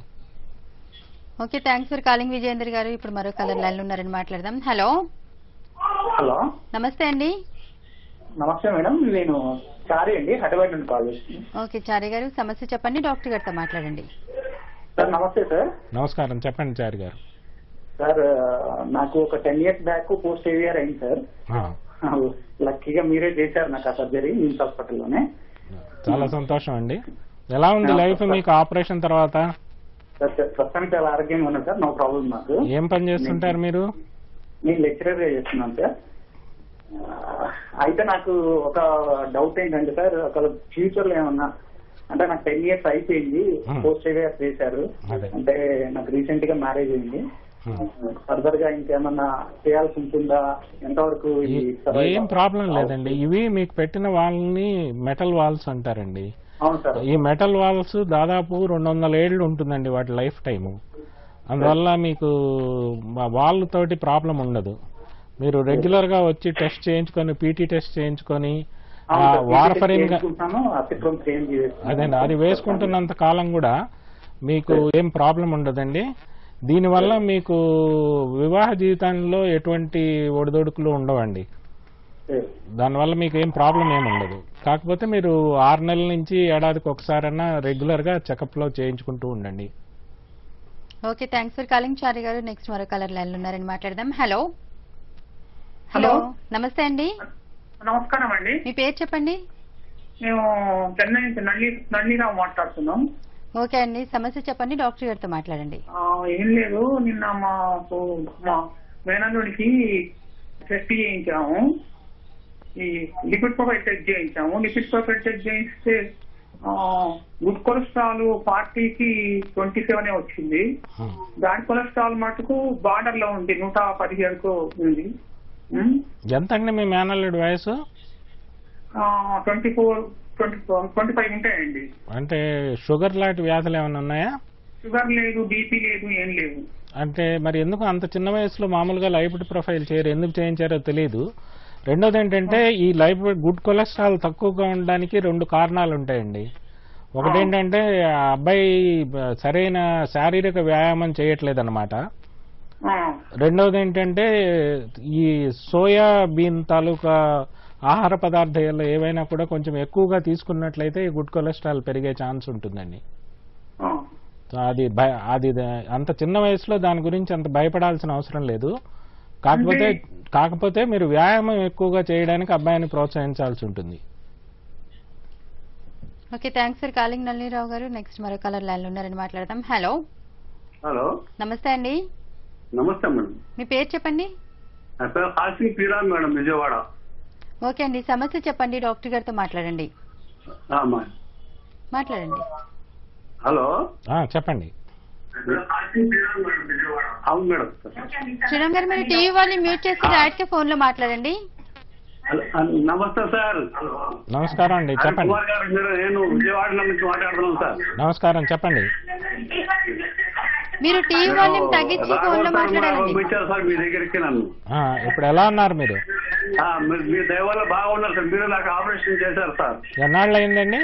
okay thanks for calling Vijayender garu ఇప్పుడు మరో కలర్ లైన్ లో ఉన్నారని మాట్లాడదాం హలో హలో నమస్తే అండి నమస్తే మేడం నేను చారి అండి హైదరాబాద్ నుండి కాల్ చేస్తున్నాను ఓకే చారి గారు సమస్య చెప్పండి డాక్టర్ గారితో మాట్లాడండి సార్ నమస్తే సార్ నమస్కారం చెప్పండి చారి గారు సార్ నాకు ఒక టెన్ ఇయర్స్ బ్యాక్ పోస్ట్ ఏవియర్ అయింది సార్ ఆ, లక్కీగా మీరే చేశారు నాకు ఆ సర్జరీ నిమ్స్ హాస్పిటల్లోనే చాలా సంతోషం అండి ఎలా ఉంది లైఫ్ మీకు ఆపరేషన్ తర్వాత సార్ సార్, ప్రస్తుతానికి చాలా ఆరోగ్యంగా ఉన్నా సార్ నో ప్రాబ్లం నాకు ఏం పని చేస్తుంటారు మీరు నేను లెక్చరర్ గా చేస్తున్నాను సార్ ఆ, అయితే నాకు ఒక డౌట్ ఏంటంటే సార్ ఒక ఫ్యూచర్ లో ఏమన్నా అంటే నాకు టెన్ ఇయర్స్ అయిపోయింది Hmm. పోస్ట్ ఏవియర్ చేశారు అదే. అంటే నాకు రీసెంట్ గా మ్యారేజ్ అయింది హ్మ్. ఫర్దర్ గా ఇంకేమన్నా చేయాల్సి ఉంటుందా ఎంతవరకు ఇది ఈ- survive ఏం అవ- ప్రాబ్లం లేదండి ఇవి మీకు పెట్టిన వాళ్ళని మెటల్ వాల్స్ అంటారండి అవును సార్ ఈ మెటల్ వాల్స్ దాదాపు రెండు వందల ఏళ్ళు ఉంటుందండి వాటి లైఫ్ టైము అందువల్ల మీకు వాల్ తోటి ప్రాబ్లం ఉండదు మీరు రెగ్యులర్ గా వచ్చి టెస్ట్ చేయించుకొని పీటీ టెస్ట్ చేయించుకొని ఆ, అవును సార్, వార్ఫరిన్ గా చేసుకుంటాను అసిట్రోమ్ చేంజ్ అదేండి అది వేసుకుంటున్నంత కాలం కూడా మీకు ఏం ప్రాబ్లం ఉండదండి దీనివల్ల మీకు వివాహ జీవితంలో ఎటువంటి ఒడిదొడుకులు ఉండవండి దానివల్ల మీకు ఏం ప్రాబ్లం ఏమి ఉండదు కాకపోతే మీరు ఆరు నెలల నుంచి ఏడాదికి ఒకసారన్నా రెగ్యులర్ గా చెకప్ లో చేయించుకుంటూ ఉండండి okay thanks for calling Chari garu next మరో కలర్ లైన్ ఉన్నారని మాట్లాడదాం హలో హలో నమస్తే అండి నమస్కారం అండి మీ పేరు చెప్పండి మేము చెన్నై నుంచి నల్లి నల్లిరావు మాట్లాడుతున్నాం ఓకే అండి సమస్య చెప్పండి డాక్టర్ గారితో మాట్లాడండి ఆ, ఏం లేదు నిన్న మాకు మా మేనల్లుడికి టెస్ట్ చేయించాము ఈ లిపిడ్ ప్రొఫైల్ టెస్ట్ చేయించాము లిపిడ్ ప్రొఫైల్ టెస్ట్ చేయిస్తే గుడ్ కొలెస్ట్రాల్ పార్టీకి ట్వంటీ సెవెన్ వచ్చింది హ్మ్. బ్యాడ్ కొలెస్ట్రాల్ మటుకు బార్డర్ లో ఉంది నూట పదిహేడుకు ఉంది ఎంత అండి మీ మేనల్లుడి వయసు twenty four twenty twenty five ఉంటాయండి అంటే షుగర్ లాంటి వ్యాధులు ఏమైనా ఉన్నాయా షుగర్ లేదు బీపీ లేదు ఏం లేవు అంటే మరి ఎందుకు అంత చిన్న వయసులో మామూలుగా లైపిడ్ ప్రొఫైల్ చేయరు ఎందుకు చేయించారో తెలియదు రెండోది ఏంటంటే ఈ లైపిడ్ గుడ్ కొలెస్ట్రాల్ తక్కువగా ఉండడానికి రెండు కారణాలు ఉంటాయండి ఒకటి ఏంటంటే ఆ అబ్బాయి బ- సరైన శారీరక వ్యాయామం చేయట్లేదు అనమాట ఆ, రెండవది ఏంటంటే ఈ సోయా బీన్ తాలూకా ఆహార పదార్థాలు ఏవైనా కూడా కొంచెం ఎక్కువగా తీసుకున్నట్లయితే ఈ గుడ్ కొలెస్ట్రాల్ పెరిగే ఛాన్స్ ఉంటుందండి ఆ. సో అది భయ అది ద- అంత చిన్న వయసులో దాని గురించి అంత భయపడాల్సిన అవసరం లేదు కాకపోతే కాకపోతే మీరు వ్యాయామం ఎక్కువగా చేయడానికి అబ్బాయిని ప్రోత్సహించాల్సి ఉంటుంది okay thanks for calling Nallirao garu next మరో కలర్ లైన్ ఉన్నారని మాట్లాడదాం హలో హలో నమస్తే అండి నమస్తే మేడం మీ పేరు చెప్పండి నా పేరు హాసింగ్ పీరాన్ మేడం విజయవాడ ఓకే అండి సమస్య చెప్పండి డాక్టర్ గారితో మాట్లాడండి ఆ, అమ్మా. మాట్లాడండి హలో ఆ, చెప్పండి అవును మేడం శ్రీరామ్ గారు మీరు టీవీ వాళ్ళని మ్యూట్ చేసి డైరెక్ట్ గా ఫోన్ లో మాట్లాడండి హలో, ఆ, నమస్తే సార్ నమస్కారం అండి హరి చెప్పండి కుమార్ గారు మీరు నేను విజయవాడ నుంచి మాట్లాడుతున్నాను సార్ నమస్కారం చెప్పండి మీరు టీవీ వాళ్ళని తగ్గించి ఫోన్ లో రాఘవ సార్ మాట్లాడాలండి పంపించారు సార్ మీ దగ్గరికి నన్ను ఆ, ఇప్పుడు ఎలా ఉన్నారు మీరు ఆ, మీరు- మీ దయ వల్ల బాగున్నారు సార్ మీరు నాకు ఆపరేషన్ చేశారు సార్ ఎన్నాళ్ళు అయిందండి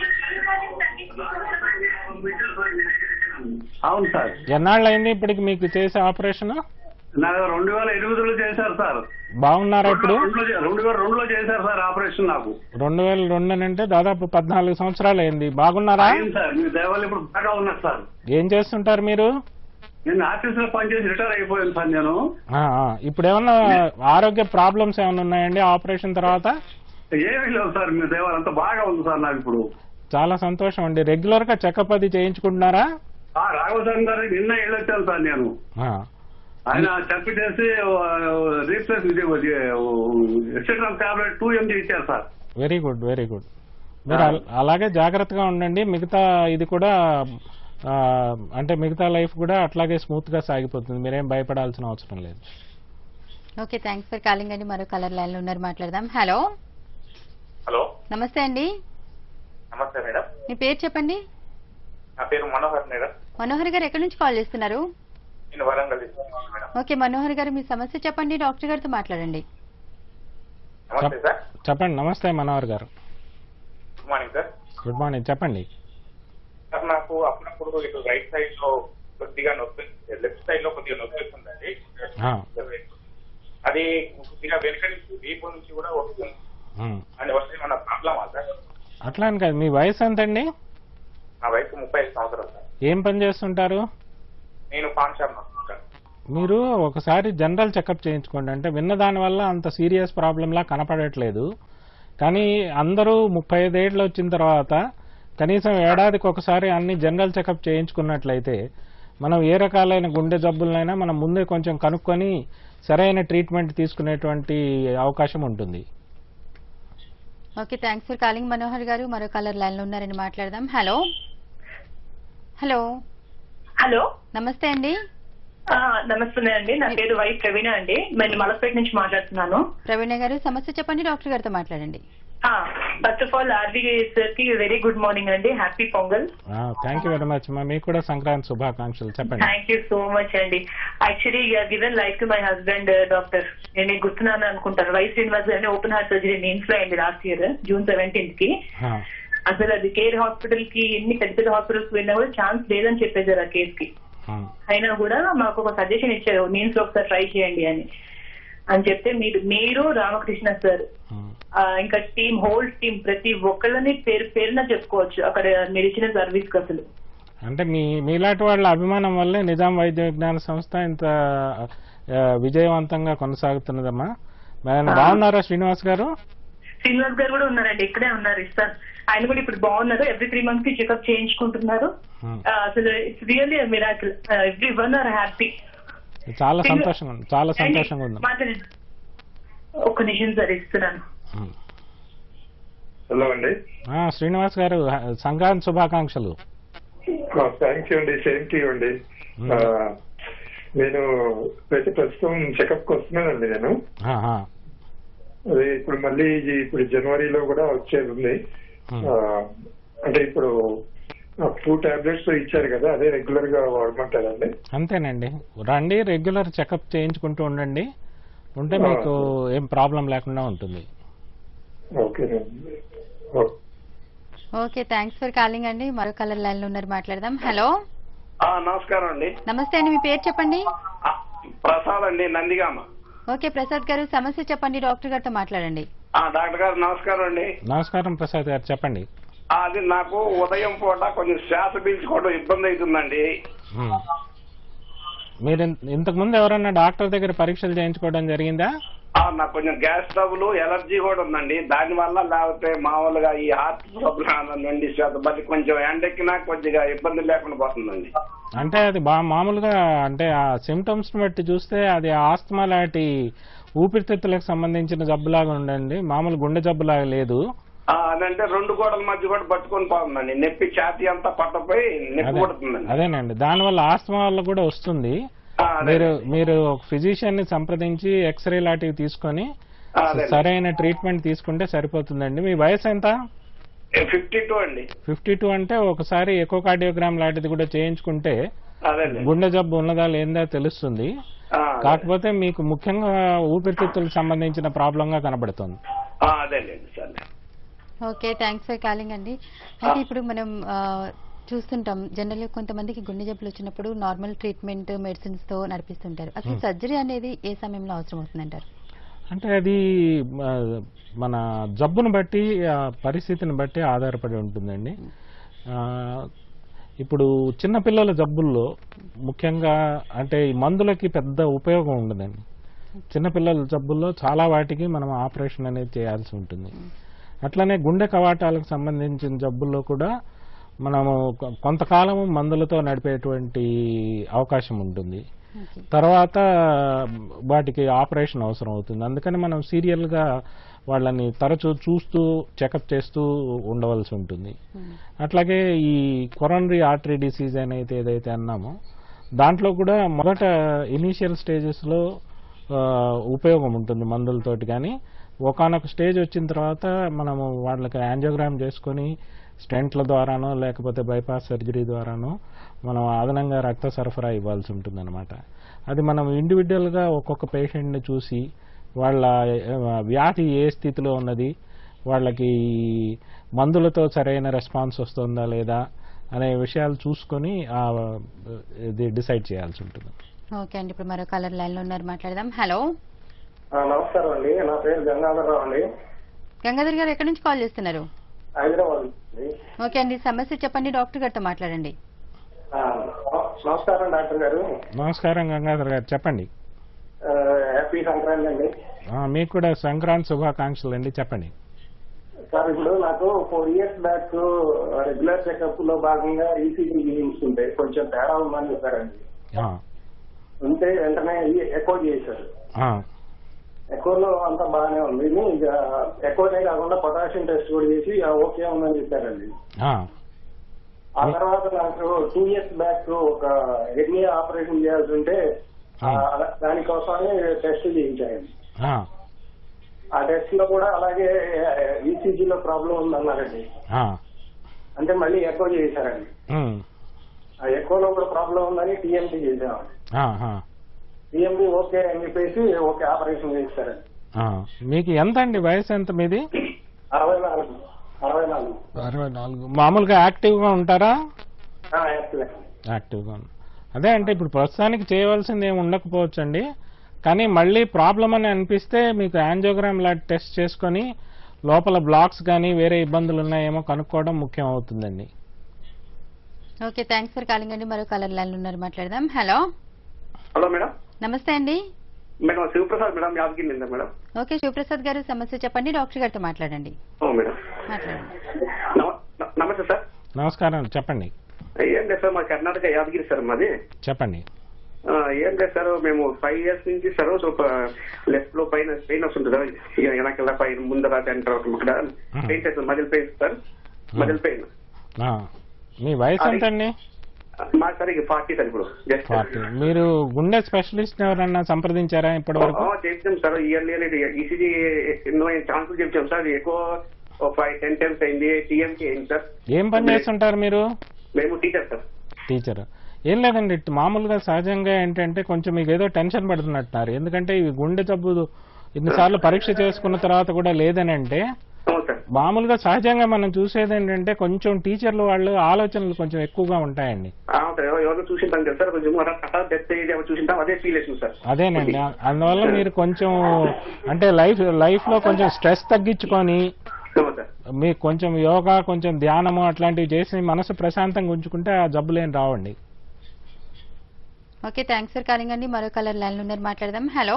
అవును సార్ ఎన్నాళ్ళు అయింది ఇప్పటికి మీకు చేసే ఆపరేషన్ నాకు రెండు వేల ఎనిమిదిలో చేశారు సార్ బాగున్నారా ఇప్పుడు రెండులో చే- రెండు వేల రెండులో చేశారు సార్ ఆపరేషన్ నాకు రెండు వేల రెండు అని అంటే దాదాపు పద్నాలుగు సంవత్సరాలు అయింది బాగున్నారా అయింది సార్ మీ దయ వల్ల ఇప్పుడు బాగా ఉన్నారు సార్ ఏం చేస్తుంటారు మీరు నేను ఆఫీస్ లో పనిచేసి రిటైర్ అయిపోయాను సార్ నేను ఆ, ఆ. ఇప్పుడు ఏమన్నా ఆరోగ్య ప్రాబ్లమ్స్ ఏమైనా ఉన్నాయండి ఆపరేషన్ తర్వాత ఏమీ లేవు సార్ మీ దేవాల అంత బాగా ఉంది సార్ నాకు ఇప్పుడు చాలా సంతోషం అండి రెగ్యులర్ గా చెకప్ అది చేయించుకుంటున్నారా ఆ రాఘవసారి గారు నిన్న వెళ్ళొచ్చాను సార్ నేను ఆ. ఆయన చెక్ చేసి రీప్లేస్ ఇది ఎక్సెట్రాల్ టాబ్లెట్ టూ ఎంజీ ఇచ్చారు సార్ వెరీ గుడ్ వెరీ గుడ్ మీరు అల- అలాగే జాగ్రత్తగా ఉండండి మిగతా ఇది కూడా ఆ, అంటే మిగతా లైఫ్ కూడా అట్లాగే స్మూత్ గా సాగిపోతుంది మీరేం భయపడాల్సిన అవసరం లేదు ఓకే థ్యాంక్స్ ఫర్ కాలింగ్ అండి మరో కలర్ లైన్ లో ఉన్నారు మాట్లాడదాం హలో హలో నమస్తే అండి నమస్తే మేడం మీ పేరు చెప్పండి నా పేరు మనోహర్ మేడం మనోహర్ గారు ఎక్కడి నుంచి కాల్ చేస్తున్నారు నేను వరంగల్ ఇస్తున్నాను మేడం ఓకే మనోహర్ గారు మీ సమస్య చెప్పండి డాక్టర్ గారితో మాట్లాడండి నమస్తే సార్ చెప్పండి నమస్తే Manohar garu good morning sir good morning చెప్పండి సార్ నాకు అప్పుడప్పుడు ఇటు రైట్ సైడ్ లో కొద్దిగా నొప్పి లెఫ్ట్ సైడ్ లో కొద్దిగా నొప్పి వస్తుందండి ఆ. అది కొద్దిగా వెనుక నుంచి వీపు నుంచి కూడా వస్తుంది ఉమ్. అని వస్తే మన ప్రాబ్లమా సార్ అట్లా అని కాదు మీ వయసు ఎంతండి నా వయసు ముప్పై ఐదు సంవత్సరాలు సార్ ఏం పని చేస్తుంటారు నేను పాన్ షాప్ నడుపుకుంటాను మీరు ఒకసారి జనరల్ చెకప్ చేయించుకోండి అంటే విన్న దాని వల్ల అంత సీరియస్ ప్రాబ్లంలా కనపడట్లేదు కానీ అందరూ ముప్పై ఐదేళ్ళు వచ్చిన తర్వాత కనీసం ఏడాదికి ఒకసారి అన్ని జనరల్ చెకప్ చేయించుకున్నట్లయితే మనం ఏ రకాలైన గుండె జబ్బులనైనా మనం ముందే కొంచెం కనుక్కొని సరైన ట్రీట్మెంట్ తీసుకునేటువంటి అవకాశం ఉంటుంది okay thanks for calling Manohar garu మరో కలర్ లైన్ లో ఉన్నారని మాట్లాడదాం హలో హలో హలో నమస్తే అండి ఆ, నమస్తే అండి నా పేరు వై ప్రవీణ అండి నేను మలపేట నుంచి మాట్లాడుతున్నాను ప్రవీణ గారు సమస్య చెప్పండి డాక్టర్ గారితో మాట్లాడండి first of all RV sir కి వెరీ గుడ్ మార్నింగ్ అండి happy Pongal thank you very much మా మీకు కూడా సంక్రాంతి శుభాకాంక్షలు చెప్పండి థ్యాంక్ యూ సో మచ్ అండి actually given life to my husband doctor నేను మీకు గుర్తున్నాను అనుకుంటాను వై శ్రీనివాస్ గారిని ఓపెన్ హార్ట్ సర్జరీ నేమ్స్ లో అయింది లాస్ట్ ఇయర్ జూన్ సెవెంటీన్త్ కి ఆ, అసలు అది కేర్ హాస్పిటల్ కి ఎన్ని పెద్ద పెద్ద హాస్పిటల్స్ వెళ్ళినా కూడా ఛాన్స్ లేదని చెప్పేశారు ఆ కేస్ కి ఆ, అయినా కూడా మాకు ఒక సజెషన్ ఇచ్చారు నీమ్స్ లో ఒకసారి ట్రై చేయండి అని అని చెప్తే మీరు మీరు రామకృష్ణ సార్ ఆ. ఆ, ఇంకా టీమ్ హోల్ టీమ్ ప్రతి ఒక్కళ్ళని పేరు పేరున చెప్పుకోవచ్చు అక్కడ మీరు ఇచ్చిన సర్వీస్ కి అసలు అంటే మీ మీలాంటి వాళ్ళ అభిమానం వల్లే నిజాం వైద్య విజ్ఞాన సంస్థ ఇంత ఆ, విజయవంతంగా కొనసాగుతున్నదమ్మా మరి బాగున్నారా శ్రీనివాస్ గారు శ్రీనివాస్ గారు కూడా ఉన్నారండి ఇక్కడే ఉన్నారు ఇస్తాను ఆయన కూడా ఇప్పుడు బాగున్నారు ఎవ్రీ త్రీ మంత్స్ కి చెకప్ చేయించుకుంటున్నారు ఆ, ఆ, అసలు it's really miracle everyone are happy చాలా సంతోషంగా ఉంది చాలా సంతోషంగా ఉంది మాట్లాడండి ఒక్క నిమిషం సార్ ఇస్తున్నాను హలో అండి ఆ, శ్రీనివాస్ గారు హ- సంక్రాంతి శుభాకాంక్షలు థ్యాంక్ యూ అండి సేమ్ టీ అండి Hmm. ఆ, నేను అయితే ప్రస్తుతం చెకప్ కి వస్తున్నానండి నేను ఆ, ఆ, అదే ఇప్పుడు మళ్ళీ ఇది ఇప్పుడు జనవరిలో కూడా వచ్చేది ఉంది Hmm. ఆ, అంటే ఇప్పుడు టూ టాబ్లెట్స్ ఇచ్చారు కదా అదే రెగ్యులర్ గా వాడమంటారండి అంతేనండి రండి రెగ్యులర్ చెకప్ చేయించుకుంటూ ఉండండి ఉంటే ఆ. మీకు ఏం ప్రాబ్లం లేకుండా ఉంటుంది ఓకేనండి ఓ- ఓకే థ్యాంక్స్ ఫర్ కాలింగ్ అండి మరో కలర్ లైన్ లో ఉన్నారు మాట్లాడదాం హలో ఆ, నమస్కారం అండి నమస్తే అండి మీ పేరు చెప్పండి ఆ, ప్రసాద్ అండి నందిగామ ఓకే ప్రసాద్ గారు సమస్య చెప్పండి డాక్టర్ గారితో మాట్లాడండి ఆ, డాక్టర్ గారు నమస్కారం అండి నమస్కారం ప్రసాద్ గారు చెప్పండి ఆ, అది నాకు ఉదయం పూట కొంచెం శ్వాస పీల్చుకోవడం ఇబ్బంది అవుతుందండి ఉమ్. మీరు ఇన్- ఇంతకు ముందు ఎవరన్నా డాక్టర్ దగ్గర పరీక్షలు చేయించుకోవడం జరిగిందా ఆ, నాకు కొంచెం గ్యాస్ ట్రబుల్ ఎలర్జీ కూడా ఉందండి దాని వల్ల లేకపోతే మామూలుగా ఈ హార్ట్ ప్రాబ్లం నుండి శ్వాస బలి కొంచెం ఎండెక్కినా కొద్దిగా ఇబ్బంది లేకుండా పోతుందండి అంటే అది బా మామూలుగా అంటే ఆ సిమ్టమ్స్ బట్టి చూస్తే అది ఆస్తమా లాంటి ఊపిరితిత్తులకు సంబంధించిన జబ్బులాగా ఉండండి మామూలు గుండె జబ్బులాగా లేదు ఆ, అదంటే రెండు గోడల మధ్య కూడా పట్టుకొని పోతుందండి నొప్పి ఛాతీ అంతా పట్టపోయి నొప్పి అదే కొడుతుందండి అదేనండి దానివల్ల ఆస్తమా వల్ల కూడా వస్తుంది ఆ, అదే. మీరు మీరు ఒక ఫిజిషియన్ ని సంప్రదించి ఎక్స్రే లాంటివి తీసుకొని ఆ, అదే. సరైన ట్రీట్మెంట్ తీసుకుంటే సరిపోతుందండి మీ వయసు ఎంత ఫిఫ్టీ టూ అండి ఫిఫ్టీ టూ అంటే ఒకసారి ఎకోకార్డియోగ్రామ్ లాంటిది కూడా చేయించుకుంటే అదే గుండె జబ్బు ఉన్నదా లేదా తెలుస్తుంది కాకపోతే మీకు ముఖ్యంగా ఊపిరితిత్తులకు సంబంధించిన ప్రాబ్లం గా కనబడుతుంది అదేలేండి సరే ఓకే థ్యాంక్స్ ఫర్ కాలింగ్ అండి అయితే ఇప్పుడు మనం ఆ, చూస్తుంటాం జనరల్ గా కొంతమందికి గుండె జబ్బులు వచ్చినప్పుడు నార్మల్ ట్రీట్మెంట్ మెడిసిన్స్ తో నడిపిస్తుంటారు అసలు Hmm. సర్జరీ అనేది ఏ సమయంలో అవసరం అవుతుందంటారు అంటే అది ఆ, మన జబ్బును బట్టి ఆ పరిస్థితిని బట్టి ఆధారపడి ఉంటుందండి ఆ, ఇప్పుడు చిన్నపిల్లల జబ్బుల్లో ముఖ్యంగా అంటే ఈ మందులకి పెద్ద ఉపయోగం ఉండదండి చిన్నపిల్లల జబ్బుల్లో చాలా వాటికి మనం ఆపరేషన్ అనేది చేయాల్సి ఉంటుంది అట్లనే గుండె కవాటాలకు సంబంధించిన జబ్బుల్లో కూడా మనము కొ- కొంతకాలం మందులతో నడిపేటువంటి అవకాశం ఉంటుంది తర్వాత వాటికి ఆపరేషన్ అవసరం అవుతుంది అందుకని మనం సీరియల్గా వాళ్ళని తరచూ చూస్తూ చెకప్ చేస్తూ ఉండవలసి ఉంటుంది అట్లాగే ఈ కొరనరీ ఆర్టరీ డిసీజ్ అనేది ఏదైతే అన్నామో దాంట్లో కూడా మొదట ఇనీషియల్ స్టేజెస్లో ఉపయోగం ఉంటుంది మందులతోటి కానీ ఒకనొక స్టేజ్ వచ్చిన తర్వాత మనము వాళ్ళకి యాంజియోగ్రామ్ చేసుకొని స్టెంట్ల ద్వారానో లేకపోతే బైపాస్ సర్జరీ ద్వారానో మనం అదనంగా రక్త సరఫరా ఇవ్వాల్సి ఉంటుందన్నమాట అది మనం ఇండివిజువల్గా ఒక్కొక్క పేషెంట్ని చూసి వాళ్ళ ఆ, వ్యాధి ఏ స్థితిలో ఉన్నది వాళ్ళకి మందులతో సరైన రెస్పాన్స్ వస్తుందా లేదా అనే విషయాలు చూసుకొని ఆ, ఇది డిసైడ్ చేయాల్సి ఉంటుంది ఓకే అండి ఇప్పుడు మరో కలర్ లైన్ లో ఉన్నారు మాట్లాడదాం హలో ఆ, నమస్కారం అండి నా పేరు గంగాధరరావు అండి గంగాధర్ గారు ఎక్కడి నుంచి కాల్ చేస్తున్నారు హైదరాబాద్ నుంచి. ఓకే అండి సమస్య చెప్పండి డాక్టర్ గారితో మాట్లాడండి ఆ, నమస్కారం డాక్టర్ గారు నమస్కారం గంగాధర్ గారు చెప్పండి ఆ, హ్యాపీ సంక్రాంతి అండి ఆ, మీకు కూడా సంక్రాంతి శుభాకాంక్షలు అండి చెప్పండి సార్ ఇప్పుడు నాకు four years back regular checkup లో భాగంగా ఈసీజీ చేయించుకుంటే కొంచెం తేడా ఉందని చెప్పారండి ఆ, ఉంటే వెంటనే ఎకో చేశారు ఆ, ఎకోలో అంతా బాగానే ఉంది ఇక ఎకోనే కాకుండా పొటాషియం టెస్ట్ కూడా చేసి ఆ, ఓకే ఉందని చెప్పారండి ఆ, ఆ తర్వాత నాకు టూ ఇయర్స్ బ్యాక్ ఒక హెర్నియా ఆపరేషన్ చేయాల్సి ఉంటే ఆ, దానికోసమని టెస్ట్ చేయించాను ఆ, ఆ టెస్ట్ లో కూడా అలాగే ECG లో ప్రాబ్లం ఉందన్నారండి ఆ, అంటే మళ్ళీ ఎకో చేశారండి ఉమ్, ఆ ఎకోలో కూడా ప్రాబ్లం ఉందని టీఎంటీ చేసామండి ఆ, ఆ, టీఎంటీ ఓకే అని చెప్పేసి ఓకే ఆపరేషన్ చేశారండి ఆ. మీకు ఎంత అండి వయసు ఎంత మీది అరవై నాలుగు అరవై నాలుగు అరవై నాలుగు మామూలుగా యాక్టివ్గా ఉంటారా ఆ, యాక్టివ్ యాక్టివ్గా ఉన్నా- అదే అంటే ఇప్పుడు ప్రస్తుతానికి చేయవలసింది ఏమి ఉండకపోవచ్చు అండి కానీ మళ్ళీ ప్రాబ్లం అని అనిపిస్తే మీకు యాంజియోగ్రామ్ లాంటి టెస్ట్ చేసుకొని లోపల బ్లాక్స్ కానీ వేరే ఇబ్బందులు ఉన్నాయేమో కనుక్కోవడం ముఖ్యం అవుతుందండి ఓకే థ్యాంక్స్ ఫర్ కాలింగ్ అండి మరో కలర్ లైన్ ఉన్నారు మాట్లాడదాం హలో హలో మేడం నమస్తే అండి మేడం శివప్రసాద్ మేడం యాదగిరి నిందా మేడం ఓకే శివప్రసాద్ గారు సమస్య చెప్పండి డాక్టర్ గారితో మాట్లాడండి ఓ మేడం మాట్లాడండి నమ- న- నమస్తే సార్ నమస్కారం చెప్పండి ఏం లేదు సార్ మా కర్ణాటక యాదగిరి సార్ మాది చెప్పండి ఆ, ఏం లేదు సార్ మేము ఫైవ్ ఇయర్స్ నుంచి సార్ ಸ್ವಲ್ಪ లెఫ్ట్ లో పైన పెయిన్ వస్తుంటుంది ఇక వెనకాల పైన ముందర సెంటర్ ఇక్కడ పెయిన్ అవుతుంది muscle pain sir muscle pain ఆ, మీ వయసు ఎంత అండి మా సార్ ఇక ఫార్టీ సార్ ఇప్పుడు జస్ట్ ఫార్టీ మీరు గుండె స్పెషలిస్ట్ ఎవరన్నా సంప్రదించారా ఇప్పటి వరకు చేసాం సార్ ఇయర్లీ అనేది ఈసీజీ ఎన్నో ఛాన్సులు చెప్పాం సార్ ఎక్కువ ఫైవ్ టెన్ టైమ్స్ అయింది టీఎంకి అయింది సార్ ఏం పని చేస్తుంటారు మీరు మేము టీచర్ సార్ టీచర్ ఏం లేదండి ఇట్ మామూలుగా సహజంగా ఏంటంటే కొంచెం మీకు ఏదో టెన్షన్ పడుతున్నట్టున్నారు ఎందుకంటే ఈ గుండె జబ్బు ఇన్నిసార్లు పరీక్ష చేసుకున్న తర్వాత కూడా లేదని అంటే మామూలుగా సహజంగా మనం చూసేది ఏంటంటే కొంచెం టీచర్లు వాళ్ళు ఆలోచనలు కొంచెం ఎక్కువగా ఉంటాయండి ఆ, సార్ ఎవరో ఎవరో చూసింటాం కదా సార్ కొంచెం హఠాత్ డెత్ అయ్యేది ఎవరు చూసింటాం అదే ఫీల్ అవుతుంది సార్ అదేనండి అందువల్ల మీరు కొంచెం అంటే లైఫ్ లైఫ్ లో కొంచెం స్ట్రెస్ తగ్గించుకొని మీకు కొంచెం యోగా కొంచెం ధ్యానము అట్లాంటివి చేసి మనసు ప్రశాంతంగా ఉంచుకుంటే ఆ జబ్బులేం రావండి ఓకే థ్యాంక్స్ ఫర్ కాలింగ్ అండి మరో కలర్ లైన్ ఉన్నారు మాట్లాడదాం హలో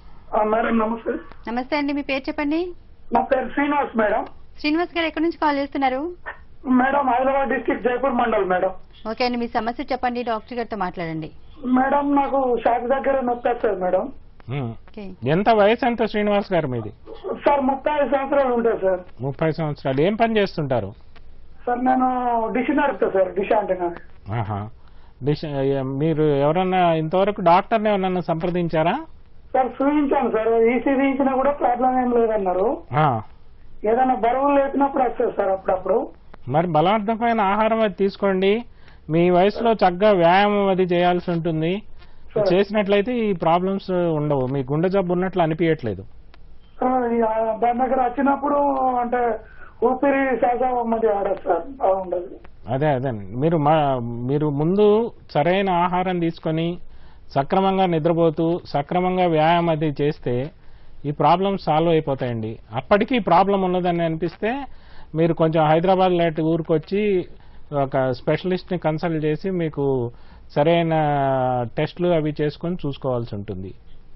మేడం నమస్తే నమస్తే అండి మీ పేరు చెప్పండి నా పేరు శ్రీనివాస్ మేడం శ్రీనివాస్ గారు ఎక్కడి నుంచి కాల్ చేస్తున్నారు madam Hyderabad district Jaipur mandal madam okay అండి మీ సమస్య చెప్పండి డాక్టర్ గారితో మాట్లాడండి మేడం నాకు షాక్ దగ్గర నొప్పి వస్తుంది మేడం ఉమ్. ఓకే ఎంత వయసు ఎంత శ్రీనివాస్ గారు మీది సార్ ముప్పై ఐదు సంవత్సరాలు ఉంటాయి సార్ ముప్పై సంవత్సరాలు ఏం పని చేస్తుంటారు సార్ నేను డిష్ నడుపుతా సార్ డిష్ అంటే ఆహా డిష్ ఏ- మీరు ఎవరన్నా ఇంతవరకు డాక్టర్ని ఎవరన్నా సంప్రదించారా సార్ చూపించాను సార్ ఈసీజీ ఇచ్చినా కూడా ప్రాబ్లం ఏం లేదన్నారు ఆ. ఏదైనా బరువులు లేపినప్పుడు వస్తుంది సార్ అప్పుడప్పుడు మరి బలవంతమైన ఆహారం అది తీసుకోండి మీ వయసులో చక్కగా వ్యాయామం అది చేయాల్సి ఉంటుంది చేసినట్లయితే ఈ ప్రాబ్లమ్స్ ఉండవు మీ గుండె జబ్బు ఉన్నట్లు అనిపించట్లేదు సార్, ఈ ఆ దాని దగ్గర వచ్చినప్పుడు అంటే ఊపిరి శ్వాస మధ్య ఆడదు సార్ బాగుండదు అదే అదే మీరు మా మీరు ముందు సరైన ఆహారం తీసుకొని సక్రమంగా నిద్రపోతూ సక్రమంగా వ్యాయామం అది చేస్తే ఈ ప్రాబ్లమ్స్ సాల్వ్ అయిపోతాయండి అప్పటికి ప్రాబ్లం ఉన్నదని అనిపిస్తే మీరు కొంచెం హైదరాబాద్ లాంటి ఊరికి వచ్చి ఒక స్పెషలిస్ట్ని కన్సల్ట్ చేసి మీకు సరైన టెస్ట్లు అవి చేసుకొని చూసుకోవాల్సి ఉంటుంది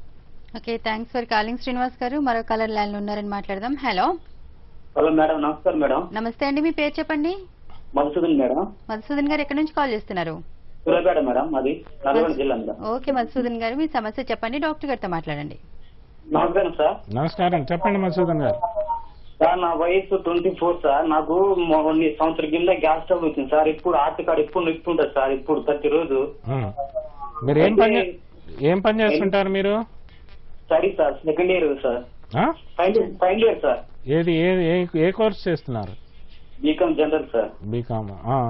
okay thanks for calling Srinivas గారు మరో కలర్ లైన్ ఉన్నారని మాట్లాడదాం హలో హలో మేడం నమస్కారం మేడం నమస్తే అండి మీ పేరు చెప్పండి మధుసూదన్ మేడం మధుసూదన్ గారు ఎక్కడి నుంచి కాల్ చేస్తున్నారు సూర్యాపేట మేడం మాది నల్గొండ జిల్లా మేడం ఓకే మధుసూదన్ గారు మీ సమస్య చెప్పండి డాక్టర్ గారితో మాట్లాడండి నమస్కారం సార్ నమస్కారం చెప్పండి మసూదన్ గారు సార్ నా వయసు ట్వంటీ ఫోర్ సార్ నాకు మొన్న సంవత్సరం కింద గ్యాస్ ట్రబుల్ వచ్చింది సార్ ఇప్పుడు ఆర్టి కార్డ్ ఎప్పుడు నొప్పి ఉంటుంది సార్ ఇప్పుడు ప్రతిరోజు ఉమ్. మీరు ఏం పని చే- ఏం పని చేస్తుంటారు మీరు study sir second year sir ఆ? ఫైనల్ ఫైనల్ ఇయర్ సార్ ఏది ఏ ఏ- ఏ కోర్స్ చేస్తున్నారు బీకామ్ జనరల్ సార్ బీకామ్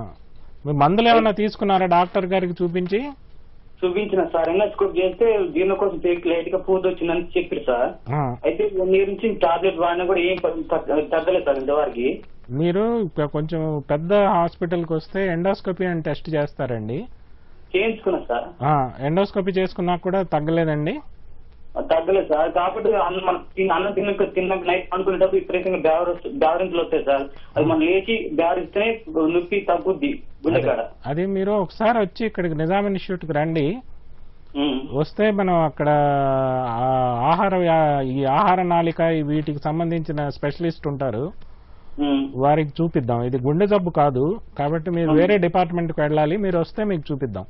మీరు మందులు ఏమైనా తీసుకున్నారా డాక్టర్ గారికి చూపించి చూపించిన సార్ ఎండోస్కోప్ చేస్తే దీని కోసం లైట్ గా పూత వచ్చిందని చెప్పారు సార్ ఆ. అయితే వన్ ఇయర్ నుంచి టాబ్లెట్ వాడినా కూడా ఏం ప- తగ్గ- తగ్గలేదు సార్ ఇంతవరకు మీరు ఇక కొంచెం పెద్ద హాస్పిటల్కి వస్తే ఎండోస్కోపీ అని టెస్ట్ చేస్తారండి చేయించుకున్నా సార్ ఎండోస్కోపీ చేసుకున్నా కూడా తగ్గలేదండి తగ్గలేదు సార్ కాబట్టి అన్నం మనం తిన్న అన్నం తిన్నాక తిన్నాక నైట్ అనుకునేటప్పుడు విపరీతంగా బ్యావర్ బ్యావరింతలు వస్తాయి సార్ అది మనం లేచి బ్యావరిస్తేనే నొప్పి తగ్గుద్ది గుండెకాడ అది మీరు ఒకసారి వచ్చి ఇక్కడికి నిజాం ఇన్స్టిట్యూట్కి రండి వస్తే మనం అక్కడ ఆ ఆహార వ్యా- ఈ ఆహార నాళిక ఈ వీటికి సంబంధించిన స్పెషలిస్ట్ ఉంటారు వారికి చూపిద్దాం ఇది గుండె జబ్బు కాదు కాబట్టి మీరు వేరే డిపార్ట్మెంట్కి వెళ్ళాలి మీరు వస్తే మీకు చూపిద్దాం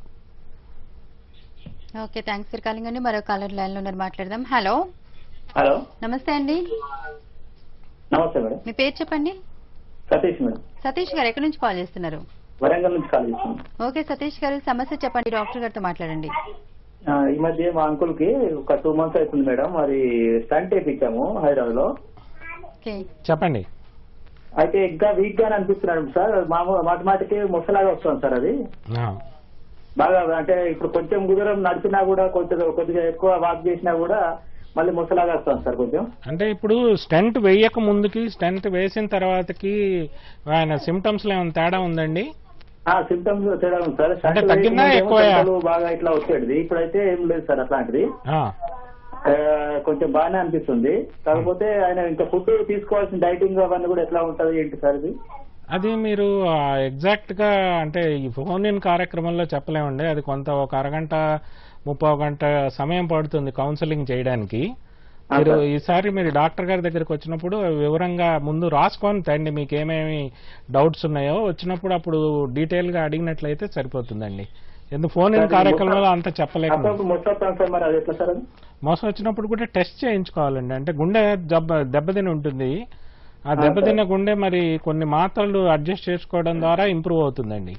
ఓకే థ్యాంక్స్ ఫర్ కాలింగ్ అండి మరో కాలర్ లైన్ లో ఉన్నారు మాట్లాడదాం హలో హలో నమస్తే అండి నమస్తే మేడం మీ పేరు చెప్పండి సతీష్ మేడం సతీష్ గారు ఎక్కడి నుంచి కాల్ చేస్తున్నారు వరంగల్ నుంచి కాల్ చేస్తున్నాను ఓకే సతీష్ గారు సమస్య చెప్పండి డాక్టర్ గారితో మాట్లాడండి ఆ, ఈ మధ్య మా అంకుల్ కి ఒక టూ మంత్స్ అవుతుంది మేడం మరి స్టంట్ వేయించాము హైదరాబాద్ లో ఓకే చెప్పండి అయితే ఇంకా వీక్ గానే అనిపిస్తున్నాడు సార్ మామూలు మాటి మాటికి ముసలాగా వస్తుంది సార్ అది ఆ. బాగా అంటే ఇప్పుడు కొంచెం దూరం నడిచినా కూడా కొంచెం కొద్దిగా ఎక్కువ వాక్ చేసినా కూడా మళ్ళీ ముసలాగా వస్తుంది సార్ కొంచెం అంటే ఇప్పుడు స్టెంట్ వేయక ముందుకి స్టెంట్ వేసిన తర్వాతకి ఆయన సిమ్టమ్స్ లో ఏమైనా తేడా ఉందండి ఆ సిమ్టమ్స్ తేడా ఉంది సార్ అంటే స్టంట్ తగ్గిందా, వేయకముందేమో ఎక్కువయా? చెమటలు బాగా ఇట్లా వచ్చేది ఇప్పుడైతే ఏం లేదు సార్ అట్లాంటిది ఆ. ఆ, కొంచెం బాగానే అనిపిస్తుంది కాకపోతే ఆయన ఇంకా ఫుడ్ తీసుకోవాల్సిన డైటింగ్ అవన్నీ కూడా ఎట్లా ఉంటది ఏంటి సార్ ఇది అది మీరు ఎగ్జాక్ట్ గా అంటే ఈ ఫోన్ ఇన్ కార్యక్రమంలో చెప్పలేమండి అది కొంత ఒక అరగంట ముప్పై గంట సమయం పడుతుంది కౌన్సిలింగ్ చేయడానికి మీరు సార్. ఈసారి మీరు డాక్టర్ గారి దగ్గరికి వచ్చినప్పుడు వివరంగా ముందు రాసుకొని తండి మీకు ఏమేమి డౌట్స్ ఉన్నాయో వచ్చినప్పుడు అప్పుడు డీటెయిల్ గా అడిగినట్లయితే సరిపోతుందండి ఎందుకు ఫోన్ ఇన్ సార్, ఇది కార్యక్రమంలో మొత్తం- అంత చెప్పలేక అప్పుడప్పుడు మొత్తం సార్ మరి అది ఎట్లా సార్ అది మోసం వచ్చినప్పుడు కూడా టెస్ట్ చేయించుకోవాలండి అంటే గుండె దెబ్బ దెబ్బతిని ఉంటుంది ఆ ఆ, దెబ్బతిన్న సార్. గుండె మరి కొన్ని మాత్రలు అడ్జస్ట్ చేసుకోవడం ద్వారా ఇంప్రూవ్ అవుతుందండి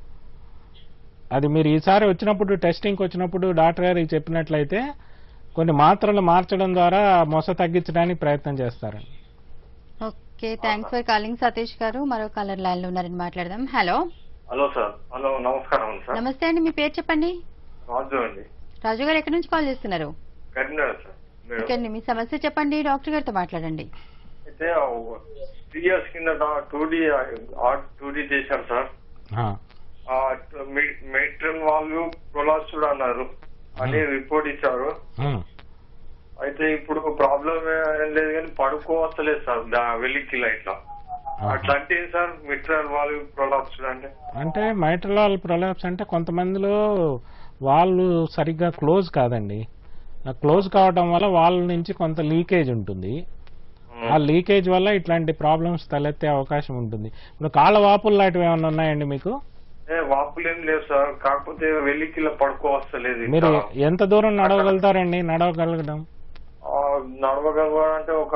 అది మీరు ఈసారి వచ్చినప్పుడు టెస్టింగ్కి వచ్చినప్పుడు డాక్టర్ గారికి చెప్పినట్లయితే కొన్ని మాత్రలు మార్చడం ద్వారా మొస తగ్గించడానికి ప్రయత్నం చేస్తారండి okay thanks for calling Satish గారు మరో కాలర్ లైన్ లో ఉన్నారని మాట్లాడదాం హలో హలో సార్ హలో నమస్కారం సార్ నమస్తే అండి మీ పేరు చెప్పండి రాజు అండి రాజు గారు ఎక్కడి నుంచి కాల్ చేస్తున్నారు కరీంనగర్ సార్ నేను ఓకే మీ సమస్య చెప్పండి డాక్టర్ గారితో మాట్లాడండి అయితే త్రీ ఇయర్స్ కింద టూ డి టూ డి చేశాను సార్ ఆ, మెట్రన్ వాళ్ళు ప్రొలాస్టుడ్ అన్నారు అని రిపోర్ట్ ఇచ్చారు ఉమ్. అయితే ఇప్పుడు ప్రాబ్లం ఏం లేదు కానీ పడుకోవస్తలేదు సార్ వెలికిలా ఇట్లా అట్లా అంటే ఏం సార్ మిట్రల్ వాళ్ళు ప్రొలాప్స్డ్ అంటే అంటే మైట్రలాల్ ప్రొలాప్స్ అంటే కొంతమందిలో వాళ్ళు సరిగ్గా క్లోజ్ కాదండి ఆ క్లోజ్ కావడం వల్ల వాళ్ళ నుంచి కొంత లీకేజ్ ఉంటుంది ఆ లీకేజ్ వల్ల ఇట్లాంటి ప్రాబ్లమ్స్ తలెత్తే అవకాశం ఉంటుంది ఇప్పుడు కాళ్ళ వాపులు లాంటివి ఏమైనా ఉన్నాయండి మీకు ఏ వాపులు ఏం లేవు సార్ కాకపోతే వెలికిలా పడుకోవస్తలేదు మీరు ఇట్లా. ఎంత దూరం నడవగలుగుతారండి నడవగలగడం ఆ, నడవగలగాలంటే ఒక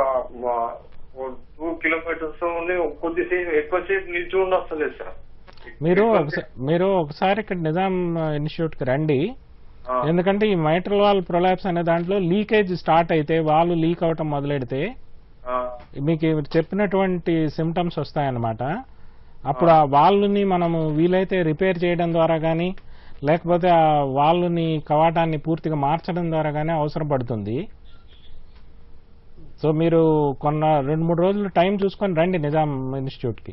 టూ కిలోమీటర్స్ ఉంది కొద్దిసేపు ఎక్కువసేపు నిల్చు ఉండొస్తలేదు సార్ మీరు ఒకసా- మీరు ఒకసారి ఇక్కడ నిజాం ఇన్స్టిట్యూట్ కి రండి ఆ. ఎందుకంటే ఈ మైట్రల్ వాల్ ప్రొలాప్స్ అనే దాంట్లో లీకేజ్ స్టార్ట్ అయితే వాళ్ళు లీక్ అవటం మొదలెడితే ఆ, మీకు ఇవి చెప్పినటువంటి సిమ్టమ్స్ వస్తాయన్నమాట అప్పుడు ఆ వాల్ని మనము వీలైతే రిపేర్ చేయడం ద్వారా కానీ లేకపోతే ఆ వాల్ని కవాటాన్ని పూర్తిగా మార్చడం ద్వారా కానీ అవసరం పడుతుంది సో మీరు కొన్న రెండు మూడు రోజులు టైం చూసుకొని రండి నిజాం ఇన్స్టిట్యూట్కి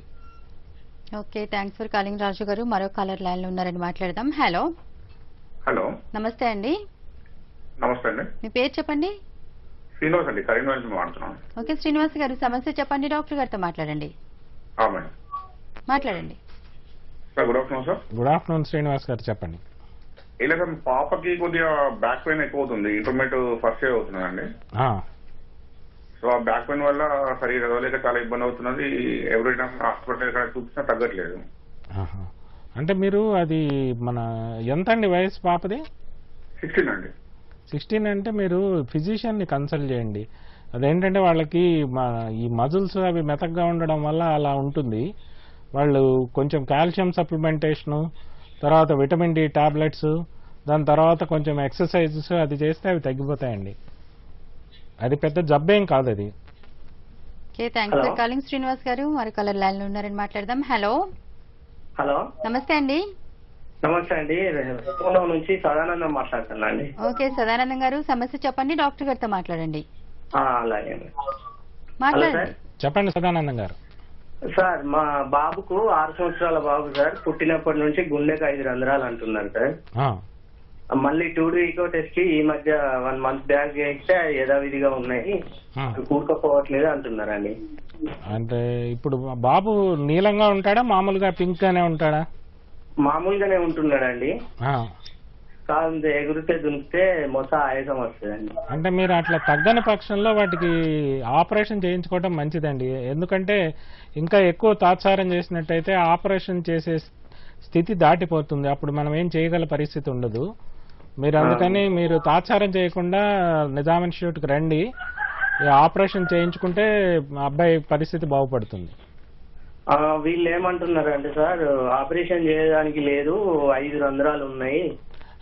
okay thanks for calling Raju గారు మరో కాలర్ లైన్ లో ఉన్నారని మాట్లాడదాం హలో హలో నమస్తే అండి నమస్తే అండి మీ పేరు చెప్పండి శ్రీనివాస్ అండి కరీంనగర్ నుంచి మాట్లాడుతున్నాను ఓకే శ్రీనివాస్ గారు సమస్య చెప్పండి డాక్టర్ గారితో మాట్లాడండి ఆ, మేడం మాట్లాడండి sir good afternoon sir good afternoon Srinivas గారు చెప్పండి ఇలా సార్ పాపకి కొద్దిగా బ్యాక్ పెయిన్ ఎక్కువ అవుతుంది ఇంటర్మీడియట్ ఫస్ట్ ఇయర్ అవుతున్నానండి ఆ, సో ఆ బ్యాక్ పెయిన్ వల్ల సరిగా చదవలేక చాలా ఇబ్బంది అవుతున్నది ఎవ్రీ టైం హాస్పిటల్ ఎక్కడ చూపించినా తగ్గట్లేదు ఆహా. అంటే మీరు అది మన ఎంత అండి వయసు పాపది సిక్స్టీన్ అండి సిక్స్టీన్ అంటే మీరు ఫిజిషియన్ని కన్సల్ట్ చేయండి అదేంటంటే వాళ్ళకి మా ఈ మజిల్స్ అవి మెతగ్గా ఉండడం వల్ల అలా ఉంటుంది వాళ్ళు కొంచెం కాల్షియం సప్లిమెంటేషను తర్వాత విటమిన్ డి టాబ్లెట్స్ దాని తర్వాత కొంచెం ఎక్సర్సైజెస్ అది చేస్తే అవి తగ్గిపోతాయండి అది పెద్ద జబ్బేం కాదు అది okay thanks Hello. For calling Srinivas గారు మరో కాలర్ లైన్ లో ఉన్నారని మాట్లాడదాం హలో హలో నమస్తే అండి నమస్తే అండి పూణే నుంచి సదానందం మాట్లాడుతున్నా అండి ఓకే సదానందం గారు సమస్య చెప్పండి డాక్టర్ గారితో మాట్లాడండి ఆ, అలాగే మాట్లాడండి చెప్పండి సదానందం గారు సార్ మా బాబుకు ఆరు సంవత్సరాల బాబు సార్ పుట్టినప్పటి నుంచి గుండెకి ఐదు రంధ్రాలు అంటున్నారు సార్ ఆ, మళ్ళీ టూ డీ ఈకో టెస్ట్ కి ఈ మధ్య వన్ మంత్ బ్యాక్ చేస్తే యథావిధిగా ఉన్నాయి ఆ. కూడుకోపోవట్లేదు అంటున్నారండి అంటే ఇప్పుడు బాబు నీలంగా ఉంటాడా మామూలుగా పింక్ గానే ఉంటాడా మామూలుగానే ఉంటున్నాడండి ఆ, కాదు ఎగురితే దునికితే మొస ఆయాసం వస్తుందండి అంటే మీరు అట్లా తగ్గని పక్షంలో వాటికి ఆపరేషన్ చేయించుకోవడం మంచిదండి ఎందుకంటే ఇంకా ఎక్కువ తాత్సారం చేసినట్టయితే ఆపరేషన్ చేసే స్థితి దాటిపోతుంది అప్పుడు మనం ఏం చేయగల పరిస్థితి ఉండదు మీరు అందుకని మీరు తాత్సారం చేయకుండా నిజాం ఇన్స్టిట్యూట్కి రండి ఈ ఆపరేషన్ చేయించుకుంటే మా అబ్బాయి పరిస్థితి బాగుపడుతుంది ఆ, వీళ్ళు ఏమంటున్నారంటే సార్ ఆపరేషన్ చేయడానికి లేదు ఐదు రంధ్రాలు ఉన్నాయి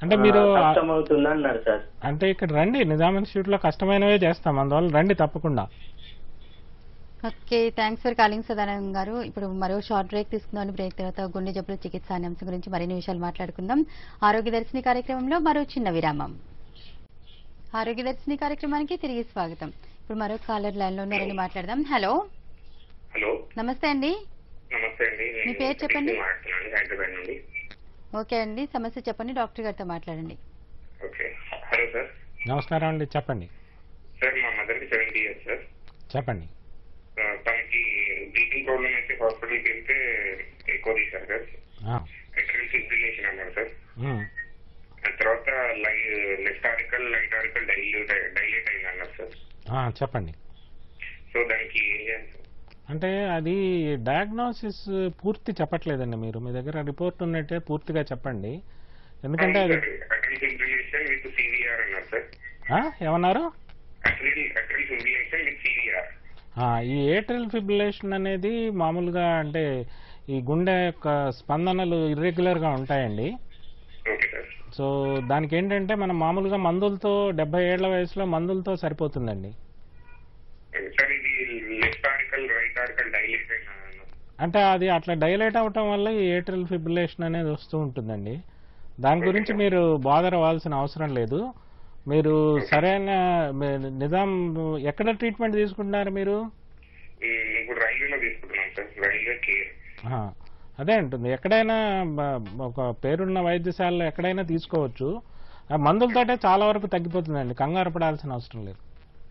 అంటే మీరు ఆ, కష్టమవుతుంది అన్నారు సార్ అంటే ఇక్కడ రండి నిజాం ఇన్స్టిట్యూట్ లో కష్టమైనవే చేస్తాం అందువల్ల రండి తప్పకుండా okay thanks for calling Sadanand గారు ఇప్పుడు మరో షార్ట్ బ్రేక్ తీసుకుందాం బ్రేక్ తర్వాత గుండె జబ్బుల చికిత్స అనే అంశం గురించి మరిన్ని విషయాలు మాట్లాడుకుందాం ఆరోగ్య దర్శిని కార్యక్రమంలో మరో చిన్న విరామం ఆరోగ్య దర్శిని కార్యక్రమానికి తిరిగి స్వాగతం ఇప్పుడు మరో కాలర్ లైన్ లో ఉన్నారని మాట్లాడదాం హలో హలో నమస్తే అండి నమస్తే అండి మీ నేను పేరు చెప్పండి. మాట్లాడుతున్నాను హైదరాబాద్ నుండి ఓకే అండి సమస్య చెప్పండి డాక్టర్ గారితో మాట్లాడండి ఓకే హలో సార్ నమస్కారం అండి చెప్పండి సార్ మా మదర్కి సెవెంటీ ఇయర్స్ సార్ చెప్పండి ఆ, తనకి బ్రీతింగ్ ప్రాబ్లం అయితే హాస్పిటల్కి వెళ్తే ఎక్కువ తీశారు సార్ ఆ, ఎట్రల్ ఫిబ్రిలేషన్ అన్నారు సార్ ఉమ్, ఆ తర్వాత left auricle right auricle dilute dilate అయింది అన్నారు సార్ ఆ, చెప్పండి సో దానికి ఏం చేయాలి సార్ అంటే అది డయాగ్నోసిస్ పూర్తి చెప్పట్లేదండి మీరు మీ దగ్గర రిపోర్ట్ ఉన్నట్టే పూర్తిగా చెప్పండి ఎందుకంటే అది అట్రల్ ఫిబ్రిలేషన్ విత్ సివిఆర్ అన్నారు సార్ ఆ, ఏమన్నారు atrial atrial fibrillation with CVR ఆ, ఈ ఏట్రల్ ఫిబ్రిలేషన్ అనేది మామూలుగా అంటే ఈ గుండె యొక్క స్పందనలు irregular గా ఉంటాయండి ఓకే సార్ సో దానికి ఏంటంటే మనం మామూలుగా మందులతో డెబ్బై ఏళ్ల వయసులో మందులతో సరిపోతుందండి సార్ ఇది left auricle right auricle dilate అయినా అంటే అది అట్లా డైలైట్ అవటం వల్ల ఈ ఏట్రల్ ఫిబ్రిలేషన్ అనేది వస్తూ ఉంటుందండి దాని గురించి మీరు బాధర్ అవ్వాల్సిన అవసరం లేదు మీరు సరైన మీ- నిజాం ఎక్కడ ట్రీట్మెంట్ తీసుకుంటున్నారు మీరు ఉమ్, ఇప్పుడు రైల్వేలో తీసుకుంటున్నాం సార్ రైల్వే కేర్ ఆ, అదే అంటుంది ఎక్కడైనా బ- ఒక పేరున్న వైద్యశాలలో ఎక్కడైనా తీసుకోవచ్చు ఆ మందులతోటే చాలా వరకు తగ్గిపోతుందండి కంగారు పడాల్సిన అవసరం లేదు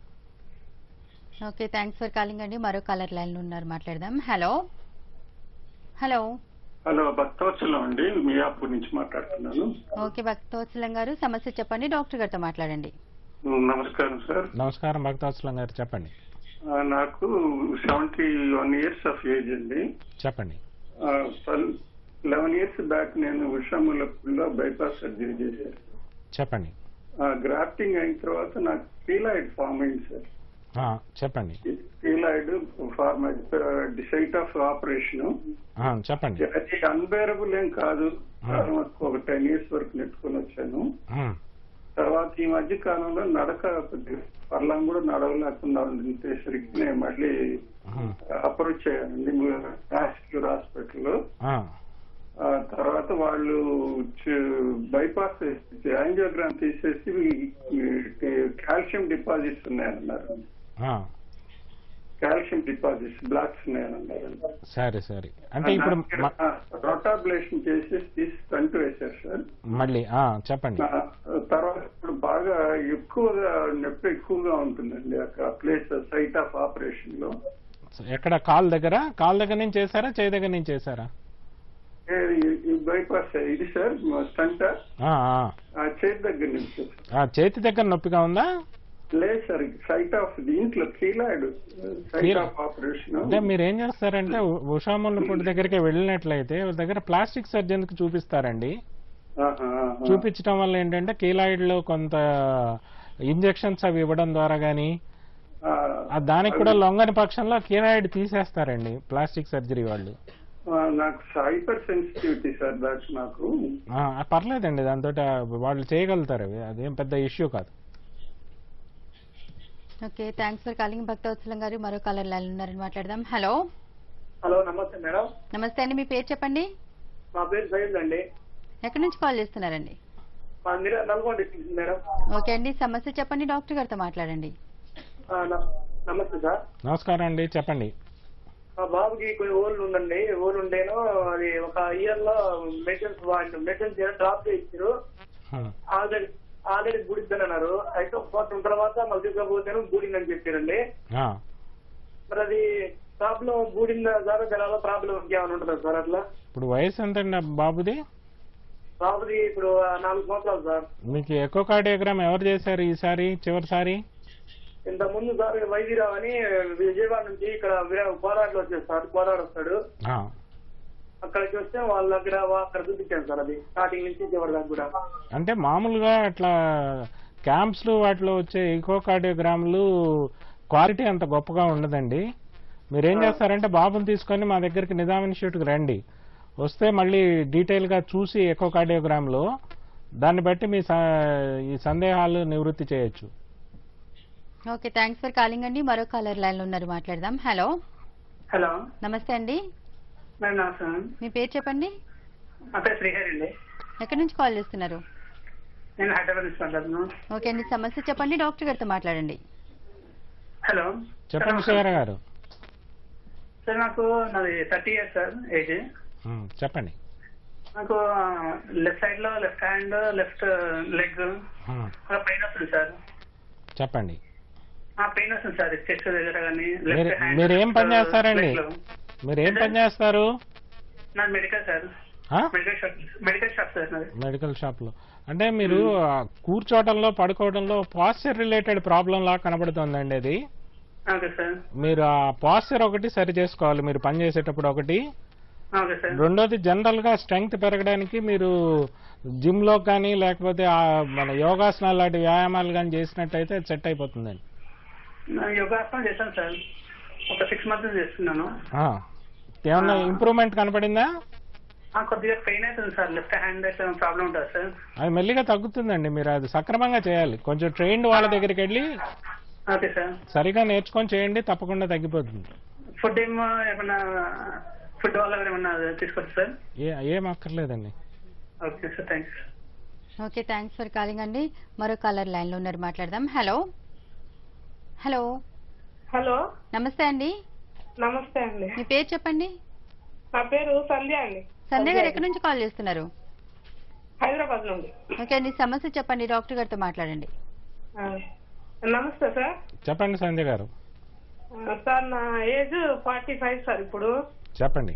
ఓకే థ్యాంక్స్ ఫర్ కాలింగ్ అండి మరో కాలర్ లైన్ లో ఉన్నారు మాట్లాడదాం హలో హలో హలో భక్తవత్సలం అండి మియాపూర్ నుంచి మాట్లాడుతున్నాను ఓకే భక్తవత్సలం గారు సమస్య చెప్పండి డాక్టర్ గారితో మాట్లాడండి నమస్కారం సార్ నమస్కారం భక్తవత్సలం గారు చెప్పండి ఆ, నాకు seventy one years of age అండి చెప్పండి లెవెన్ ఇయర్స్ బ్యాక్ నేను ఉషాములపూర్లో బైపాస్ సర్జరీ చేశాను చెప్పండి గ్రాఫ్టింగ్ అయిన తర్వాత నాకు కీలాయిడ్ ఫామ్ అయింది సార్ ఆ, చెప్పండి keloid form site of operation ఆ, చెప్పండి అది అన్బేరబుల్ ఏం కాదు ఒక టెన్ ఇయర్స్ వరకు నెట్టుకొని వచ్చాను ఉమ్, తర్వాత ఈ మధ్య కాలంలో నడక కొద్దిగా పర్లం కూడా నడవలేకుండా ఉండేసరికి నేను మళ్ళీ ఉమ్, అప్రోచ్ అయ్యానండి హాస్పిటల్ హాస్పిటల్లో ఆ, ఆ తర్వాత వాళ్ళు బైపాస్ యాంజియోగ్రామ్ తీసేసి కాల్షియం డిపాజిట్స్ ఉన్నాయన్నారు ఆ, కాల్షియం డిపాజిట్స్ బ్లాక్స్ ఉన్నాయన్నారు సరే సరే అంటే ఇప్పుడు మ- రొటాబ్లేషన్ చేసేసి తీసి కంటు వేశారు సార్ మళ్ళీ ఆ, చెప్పండి ఆ, తర్వాత ఇప్పుడు బాగా ఎక్కువగా నొప్పి ఎక్కువగా ఉంటుందండి అక్కడ ప్లేస్ సైట్ ఆఫ్ ఆపరేషన్ లో ఎక్కడ కాల్ దగ్గర కాల్ దగ్గర నుంచి చేశారా చేయి దగ్గర నుంచి చేశారా బైపాస్ ఇది సార్ స్టంట్ ఆ, ఆ. చేతి దగ్గర నుంచి ఆ, చేతి దగ్గర నొప్పిగా ఉందా లేదు సార్ సైట్ ఆఫ్ దీంట్లో కీలాడు సైట్ కీలా- ఆఫ్ ఆపరేషన్ అంటే మీరు ఏం చేస్తారంటే ఉ- ఉషాముల్లపూడి దగ్గరికి వెళ్ళినట్లయితే వాళ్ళ దగ్గర ప్లాస్టిక్ సర్జన్ కి చూపిస్తారండి చూపించడం వల్ల ఏంటంటే కీలాయిడ్ లో కొంత ఇంజెక్షన్స్ అవి ఇవ్వడం ద్వారా గానీ ఆ దానికి కూడా లొంగని పక్షంలో కీలాయిడ్ తీసేస్తారండి ప్లాస్టిక్ సర్జరీ వాళ్ళు నాకు హైపర్ సెన్సిటివిటీ సార్ దాట్ నాకు ఆ, ఆ, పర్లేదండి దాంతో వాళ్ళు చేయగలుగుతారు అవి అదేం పెద్ద ఇష్యూ కాదు okay thanks for calling Bhaktavatsalam గారు మరో కాలర్ లైన్ ఉన్నారని మాట్లాడదాం హలో హలో నమస్తే మేడం నమస్తే అండి మీ పేరు చెప్పండి మా పేరు సయ్యద్ అండి ఎక్కడి నుంచి కాల్ చేస్తున్నారండి మా నిర- నల్గొండ డిస్ట్రిక్ట్ మేడం ఓకే అండి సమస్య చెప్పండి డాక్టర్ గారితో మాట్లాడండి ఆ, న- నమస్తే సార్ నమస్కారం అండి చెప్పండి మా బాబుకి కొన్ని ఓళ్ళు ఉందండి ఓళ్ళు ఉండేను అది ఒక ఇయర్ లో మెడిసిన్స్ వాడి మెడిసిన్స్ డ్రాప్ చేయించారు హ్మ్. ఆల్రెడీ ఆల్రెడీ బూడిద్దని అన్నారు అయితే ఒక సంవత్సరం తర్వాత మళ్ళీ తీసుకపోతేను బూడిందని చెప్పారండి ఆ, మరి అది ప్రాబ్లం బూడింద ద్వారా జనాల ప్రాబ్లం ఇంకేమైనా ఉంటుందా సార్ అట్లా ఇప్పుడు వయసు ఎంతండి ఆ బాబుది బాబుది ఇప్పుడు ఆ, నాలుగు సంవత్సరాలు సార్ మీకు ఎకో కార్డియోగ్రామ్ ఎవరు చేశారు ఈసారి చివరిసారి ఇంత ముందు సార్ వైద్యరావు అని విజయవాడ నుంచి ఇక్కడ విరా- కోలార్లో వచ్చాడు సార్ కోలార్ వస్తాడు ఆ, అక్కడికి వస్తే వాళ్ళ దగ్గర వా- అక్కడ చూపించాను సార్ అది స్టార్టింగ్ నుంచి చివరి దాకా కూడా అంటే మామూలుగా అట్లా క్యాంప్స్ వాటిలో వచ్చే ఈకో కార్డియోగ్రామ్లు క్వాలిటీ అంత గొప్పగా ఉండదండి మీరేం చేస్తారంటే బాబుని తీసుకొని మా దగ్గరికి నిజాం ఇన్స్టిట్యూట్కి రండి వస్తే మళ్ళీ డీటెయిల్గా చూసి ఎకో కార్డియోగ్రామ్లో దాన్ని బట్టి మీ స- ఈ సందేహాలు నివృత్తి చేయొచ్చు ఓకే థ్యాంక్స్ ఫర్ కాలింగ్ అండి మరో కాలర్ లైన్ లో ఉన్నారు మాట్లాడదాం హలో హలో నమస్తే అండి మేడం నమస్కారం మీ పేరు చెప్పండి నా పేరు శ్రీహరి అండి ఎక్కడి నుంచి కాల్ చేస్తున్నారు నేను హైదరాబాద్ నుంచి మాట్లాడుతున్నాను ఓకే అండి సమస్య చెప్పండి డాక్టర్ గారితో మాట్లాడండి హలో చెప్పండి శ్రీహర గారు సార్ నాకు నాది థర్టీ ఇయర్స్ సార్ ఏజ్ ఉమ్, చెప్పండి నాకు లెఫ్ట్ సైడ్ లో లెఫ్ట్ హ్యాండ్ లెఫ్ట్ లెగ్ ఉమ్, పెయిన్ వస్తుంది సార్ చెప్పండి ఆ పెయిన్ వస్తుంది సార్ చెస్ట్ దగ్గర కానీ మీరు లెఫ్ట్ హ్యాండ్ మీరు ఏం పని చేస్తారండి leg లో. మీరు ఏం పని చేస్తారు నాది మెడికల్ సార్ ఆ? Medical shop medical shop sir నాది మెడికల్ షాప్ లో అంటే మీరు ఆ, కూర్చోవడంలో పడుకోవడంలో పాస్చర్ రిలేటెడ్ ప్రాబ్లం లా కనబడుతుందండి అది ఓకే సార్ మీరు ఆ పాస్చర్ ఒకటి సరి చేసుకోవాలి మీరు పని చేసేటప్పుడు ఒకటి ఓకే సార్ రెండోది జనరల్ గా స్ట్రెంగ్త్ పెరగడానికి మీరు జిమ్ లో కానీ లేకపోతే ఆ మన యోగాసనాలు లాంటి వ్యాయామాలు కానీ చేసినట్టయితే సెట్ అయిపోతుందండి నా యోగాసనం చేశాను సార్ ఒక సిక్స్ మంత్స్ చేస్తున్నాను ఆ. ఏమన్నా ఇంప్రూవ్మెంట్ కనపడిందా ఆ, కొద్దిగా పెయిన్ అవుతుంది సార్ లెఫ్ట్ హ్యాండ్ అయితే ప్రాబ్లం ఉంటుంది సార్ అది మెల్లిగా తగ్గుతుందండి మీరు అది సక్రమంగా చేయాలి కొంచెం ట్రైన్డ్ వాళ్ళ దగ్గరికి వెళ్ళి ఓకే సార్ సరిగా నేర్చుకొని చేయండి తప్పకుండా తగ్గిపోతుంది ఫుడ్ ఏమో ఏమన్నా ఫుడ్ వల్ల ఏమన్నా తీసుకోవచ్చు సార్ ఏ ఏం అక్కర్లేదండి okay sir thanks okay thanks for calling అండి మరో కాలర్ లైన్ లో ఉన్నారు మాట్లాడదాం హలో హలో హలో నమస్తే అండి నమస్తే అండి మీ పేరు చెప్పండి నా పేరు సంధ్య అండి సంధ్య గారు ఎక్కడి నుంచి కాల్ చేస్తున్నారు హైదరాబాద్ నుండి ఓకే అండి సమస్య చెప్పండి డాక్టర్ గారితో మాట్లాడండి ఆ, నమస్తే సార్ చెప్పండి సంధ్య గారు ఆ, సార్ నా ఏజ్ ఫార్టీ ఫైవ్ సార్ ఇప్పుడు చెప్పండి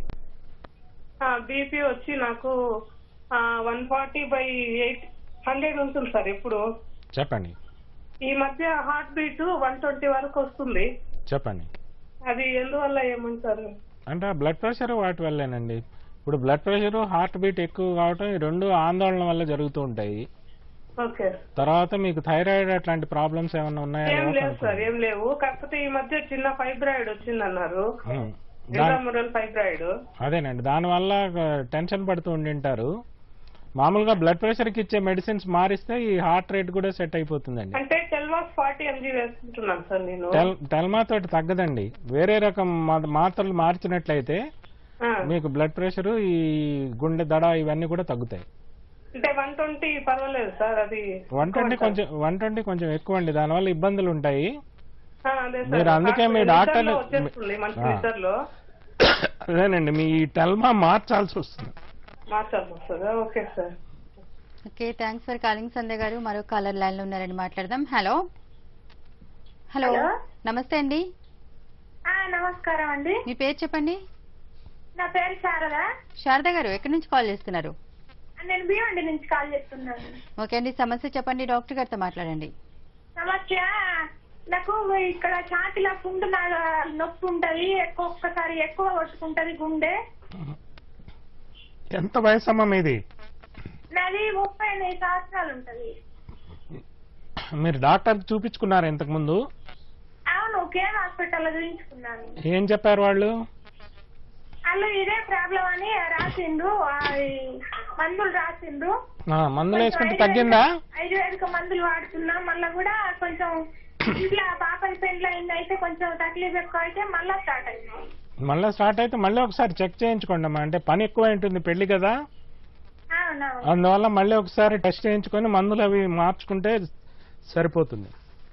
బీపీ వచ్చి నాకు one forty by eight hundred ఉంటుంది సార్ ఇప్పుడు చెప్పండి ఈ మధ్య హార్ట్ బీట్ వన్ ట్వంటీ వరకు వస్తుంది చెప్పండి అది ఎందువల్ల ఏమంటారు అంటే బ్లడ్ ప్రెషర్ వాటి వల్లేనండి ఇప్పుడు బ్లడ్ ప్రెషర్ హార్ట్ బీట్ ఎక్కువ కావటం ఈ రెండు ఆందోళన వల్ల జరుగుతూ ఉంటాయి ఓకే తర్వాత మీకు థైరాయిడ్ అట్లాంటి ప్రాబ్లమ్స్ ఏమైనా ఉన్నాయా ఏం లేవో లేవు సార్ కనుక్కోండి. ఏం లేవు కాకపోతే ఈ మధ్య చిన్న ఫైబ్రాయిడ్ వచ్చిందన్నారు ఉమ్. దా- ఇంట్రామురల్ ఫైబ్రాయిడ్ అదేనండి దానివల్ల టెన్షన్ పడుతూ ఉండింటారు మామూలుగా బ్లడ్ ప్రెషర్ కి ఇచ్చే మెడిసిన్స్ మారిస్తే ఈ హార్ట్ రేట్ కూడా సెట్ అయిపోతుందండి అంటే టెల్వాస్ ఫార్టీ ఎంజీ వేసుకుంటున్నాను సార్ నేను టెల్ టెల్మా తోటి తగ్గదండి వేరే రకం మా- మాత్రలు మార్చినట్లయితే ఆ, మీకు బ్లడ్ ప్రెషర్ ఈ గుండె దడ ఇవన్నీ కూడా తగ్గుతాయి అంటే వన్ ట్వంటీ పర్వాలేదు సార్ అది వన్ ట్వంటీ కొంచెం వన్ ట్వంటీ కొంచెం ఎక్కువ అండి దానివల్ల ఇబ్బందులు ఉంటాయి ఆ, అదే సార్ మీరు అందుకే మీ నిద్రలో డాక్టర్ వచ్చేస్తుంది మంచి ఆ. నిద్రలో అదేనండి మీ టెల్మా మార్చాల్సి వస్తుంది మార్చాల్సి వస్తుందా okay sir okay thanks for calling Sandhya గారు మరో కాలర్ లైన్ లో ఉన్నారండి మాట్లాడదాం హలో హలో హలో. నమస్తే అండి ఆ, నమస్కారం అండి మీ పేరు చెప్పండి నా పేరు శారద శారద గారు ఎక్కడి నుంచి కాల్ చేస్తున్నారు నేను భీమండి నుంచి కాల్ చేస్తున్నాను ఓకే అండి సమస్య చెప్పండి డాక్టర్ గారితో మాట్లాడండి సమస్య నాకు ఇక్కడ ఛాతిలో పుండు నా నొప్పి ఉంటది ఎక్కువ ఒక్కసారి ఎక్కువ కొట్టుకుంటది గుండె ఎంత వయసు అమ్మా మీది నాది ముప్పై ఎనిమిది సంవత్సరాలు ఉంటది మీరు డాక్టర్ చూపించుకున్నారు ఇంతకు ముందు అవును కేమ్ హాస్పిటల్ చూపించుకున్నాను ఏం చెప్పారు వాళ్ళు వాళ్ళు ఇదే ప్రాబ్లం అని రాసిండు ఆ, ఈ మందులు రాసిండు ఆ, మందులు కొంచెం వేసుకుంటే ఐదు తగ్గిందా వేలకు- ఐదు వేలకు మందులు వాడుతున్నా మళ్ళా కూడా కొంచెం ఇంట్లో పాపకి పెండ్లు అయింది అయితే కొంచెం తక్లీఫ్ ఎక్కువ అయితే మళ్ళా స్టార్ట్ అయింది మళ్ళీ స్టార్ట్ అయితే మళ్ళీ ఒకసారి చెక్ చేయించుకోండి అమ్మా అంటే పని ఎక్కువ ఉంటుంది పెళ్లి కదా అవునవును అందువల్ల మళ్ళీ ఒకసారి టెస్ట్ చేయించుకొని మందులు అవి మార్చుకుంటే సరిపోతుంది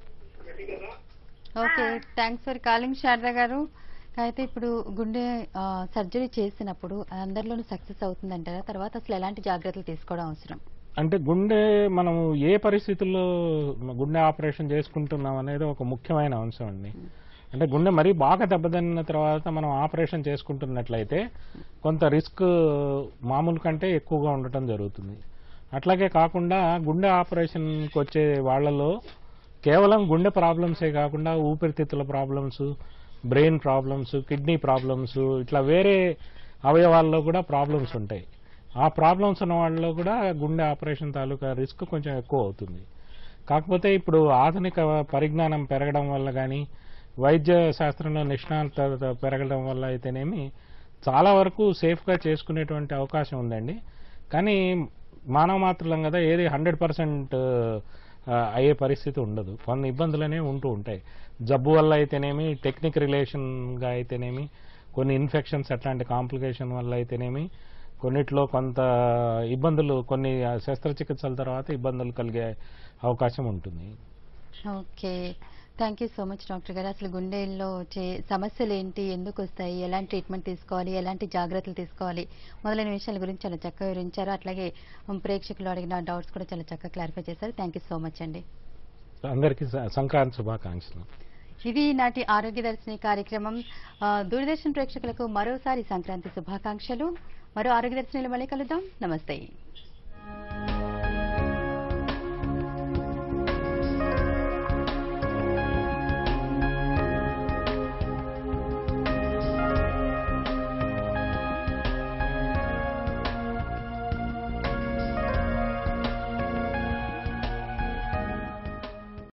okay thanks for calling Sharada గారు అయితే ఇప్పుడు గుండె సర్జరీ చేసినప్పుడు అందరిలోనూ సక్సెస్ అవుతుందంటారా తర్వాత అసలు ఎలాంటి జాగ్రత్తలు తీసుకోవడం అవసరం అంటే గుండె మనం ఏ పరిస్థితుల్లో గుండె ఆపరేషన్ చేసుకుంటున్నాం అనేది ఒక ముఖ్యమైన అంశం అండి అంటే గుండె మరీ బాగా దెబ్బతిన్న తర్వాత మనం ఆపరేషన్ చేసుకుంటున్నట్లయితే కొంత రిస్క్ మామూలు కంటే ఎక్కువగా ఉండటం జరుగుతుంది అట్లాగే కాకుండా గుండె ఆపరేషన్కి వచ్చే వాళ్ళలో కేవలం గుండె ప్రాబ్లమ్సే కాకుండా ఊపిరితిత్తుల problems brain problems kidney problems ఇట్లా వేరే అవయవాల్లో కూడా ప్రాబ్లమ్స్ ఉంటాయి ఆ ప్రాబ్లమ్స్ ఉన్న వాళ్ళలో కూడా గుండె ఆపరేషన్ తాలూకా రిస్క్ కొంచెం ఎక్కువ అవుతుంది కాకపోతే ఇప్పుడు ఆధునిక పరిజ్ఞానం పెరగడం వల్ల కానీ వైద్య శాస్త్రంలో నిష్ణాత పెరగడం వల్ల అయితేనేమి చాలా వరకు సేఫ్గా చేసుకునేటువంటి అవకాశం ఉందండి కానీ మానవ మాత్రులం కదా ఏది హండ్రెడ్ పర్సెంట్ అయ్యే పరిస్థితి ఉండదు కొన్ని ఇబ్బందులు అనేవి ఉంటూ ఉంటాయి జబ్బు వల్ల అయితేనేమి టెక్నిక్ రిలేషన్గా అయితేనేమి కొన్ని ఇన్ఫెక్షన్స్ అట్లాంటి కాంప్లికేషన్ వల్ల అయితేనేమి కొన్నిట్లో కొంత ఇబ్బందులు కొన్ని శస్త్రచికిత్సల తర్వాత ఇబ్బందులు కలిగే అవకాశం ఉంటుంది okay thank you so much doctor గారు అసలు గుండెల్లో వచ్చే సమస్యలు ఏంటి ఎందుకు వస్తాయి ఎలాంటి ట్రీట్మెంట్ తీసుకోవాలి ఎలాంటి జాగ్రత్తలు తీసుకోవాలి మొదలైన విషయాల గురించి చాలా చక్కగా వివరించారు అట్లాగే ఉమ్, ప్రేక్షకులు అడిగిన డౌట్స్ కూడా చాలా చక్కగా క్లారిఫై చేశారు థ్యాంక్ యూ సో మచ్ అండి అందరికీ స- సంక్రాంతి శుభాకాంక్షలు ఇది నాటి ఆరోగ్య దర్శిని కార్యక్రమం ఆ, దూరదర్శన్ ప్రేక్షకులకు మరోసారి సంక్రాంతి శుభాకాంక్షలు మరో ఆరోగ్య దర్శనిలో మళ్ళీ కలుద్దాం నమస్తే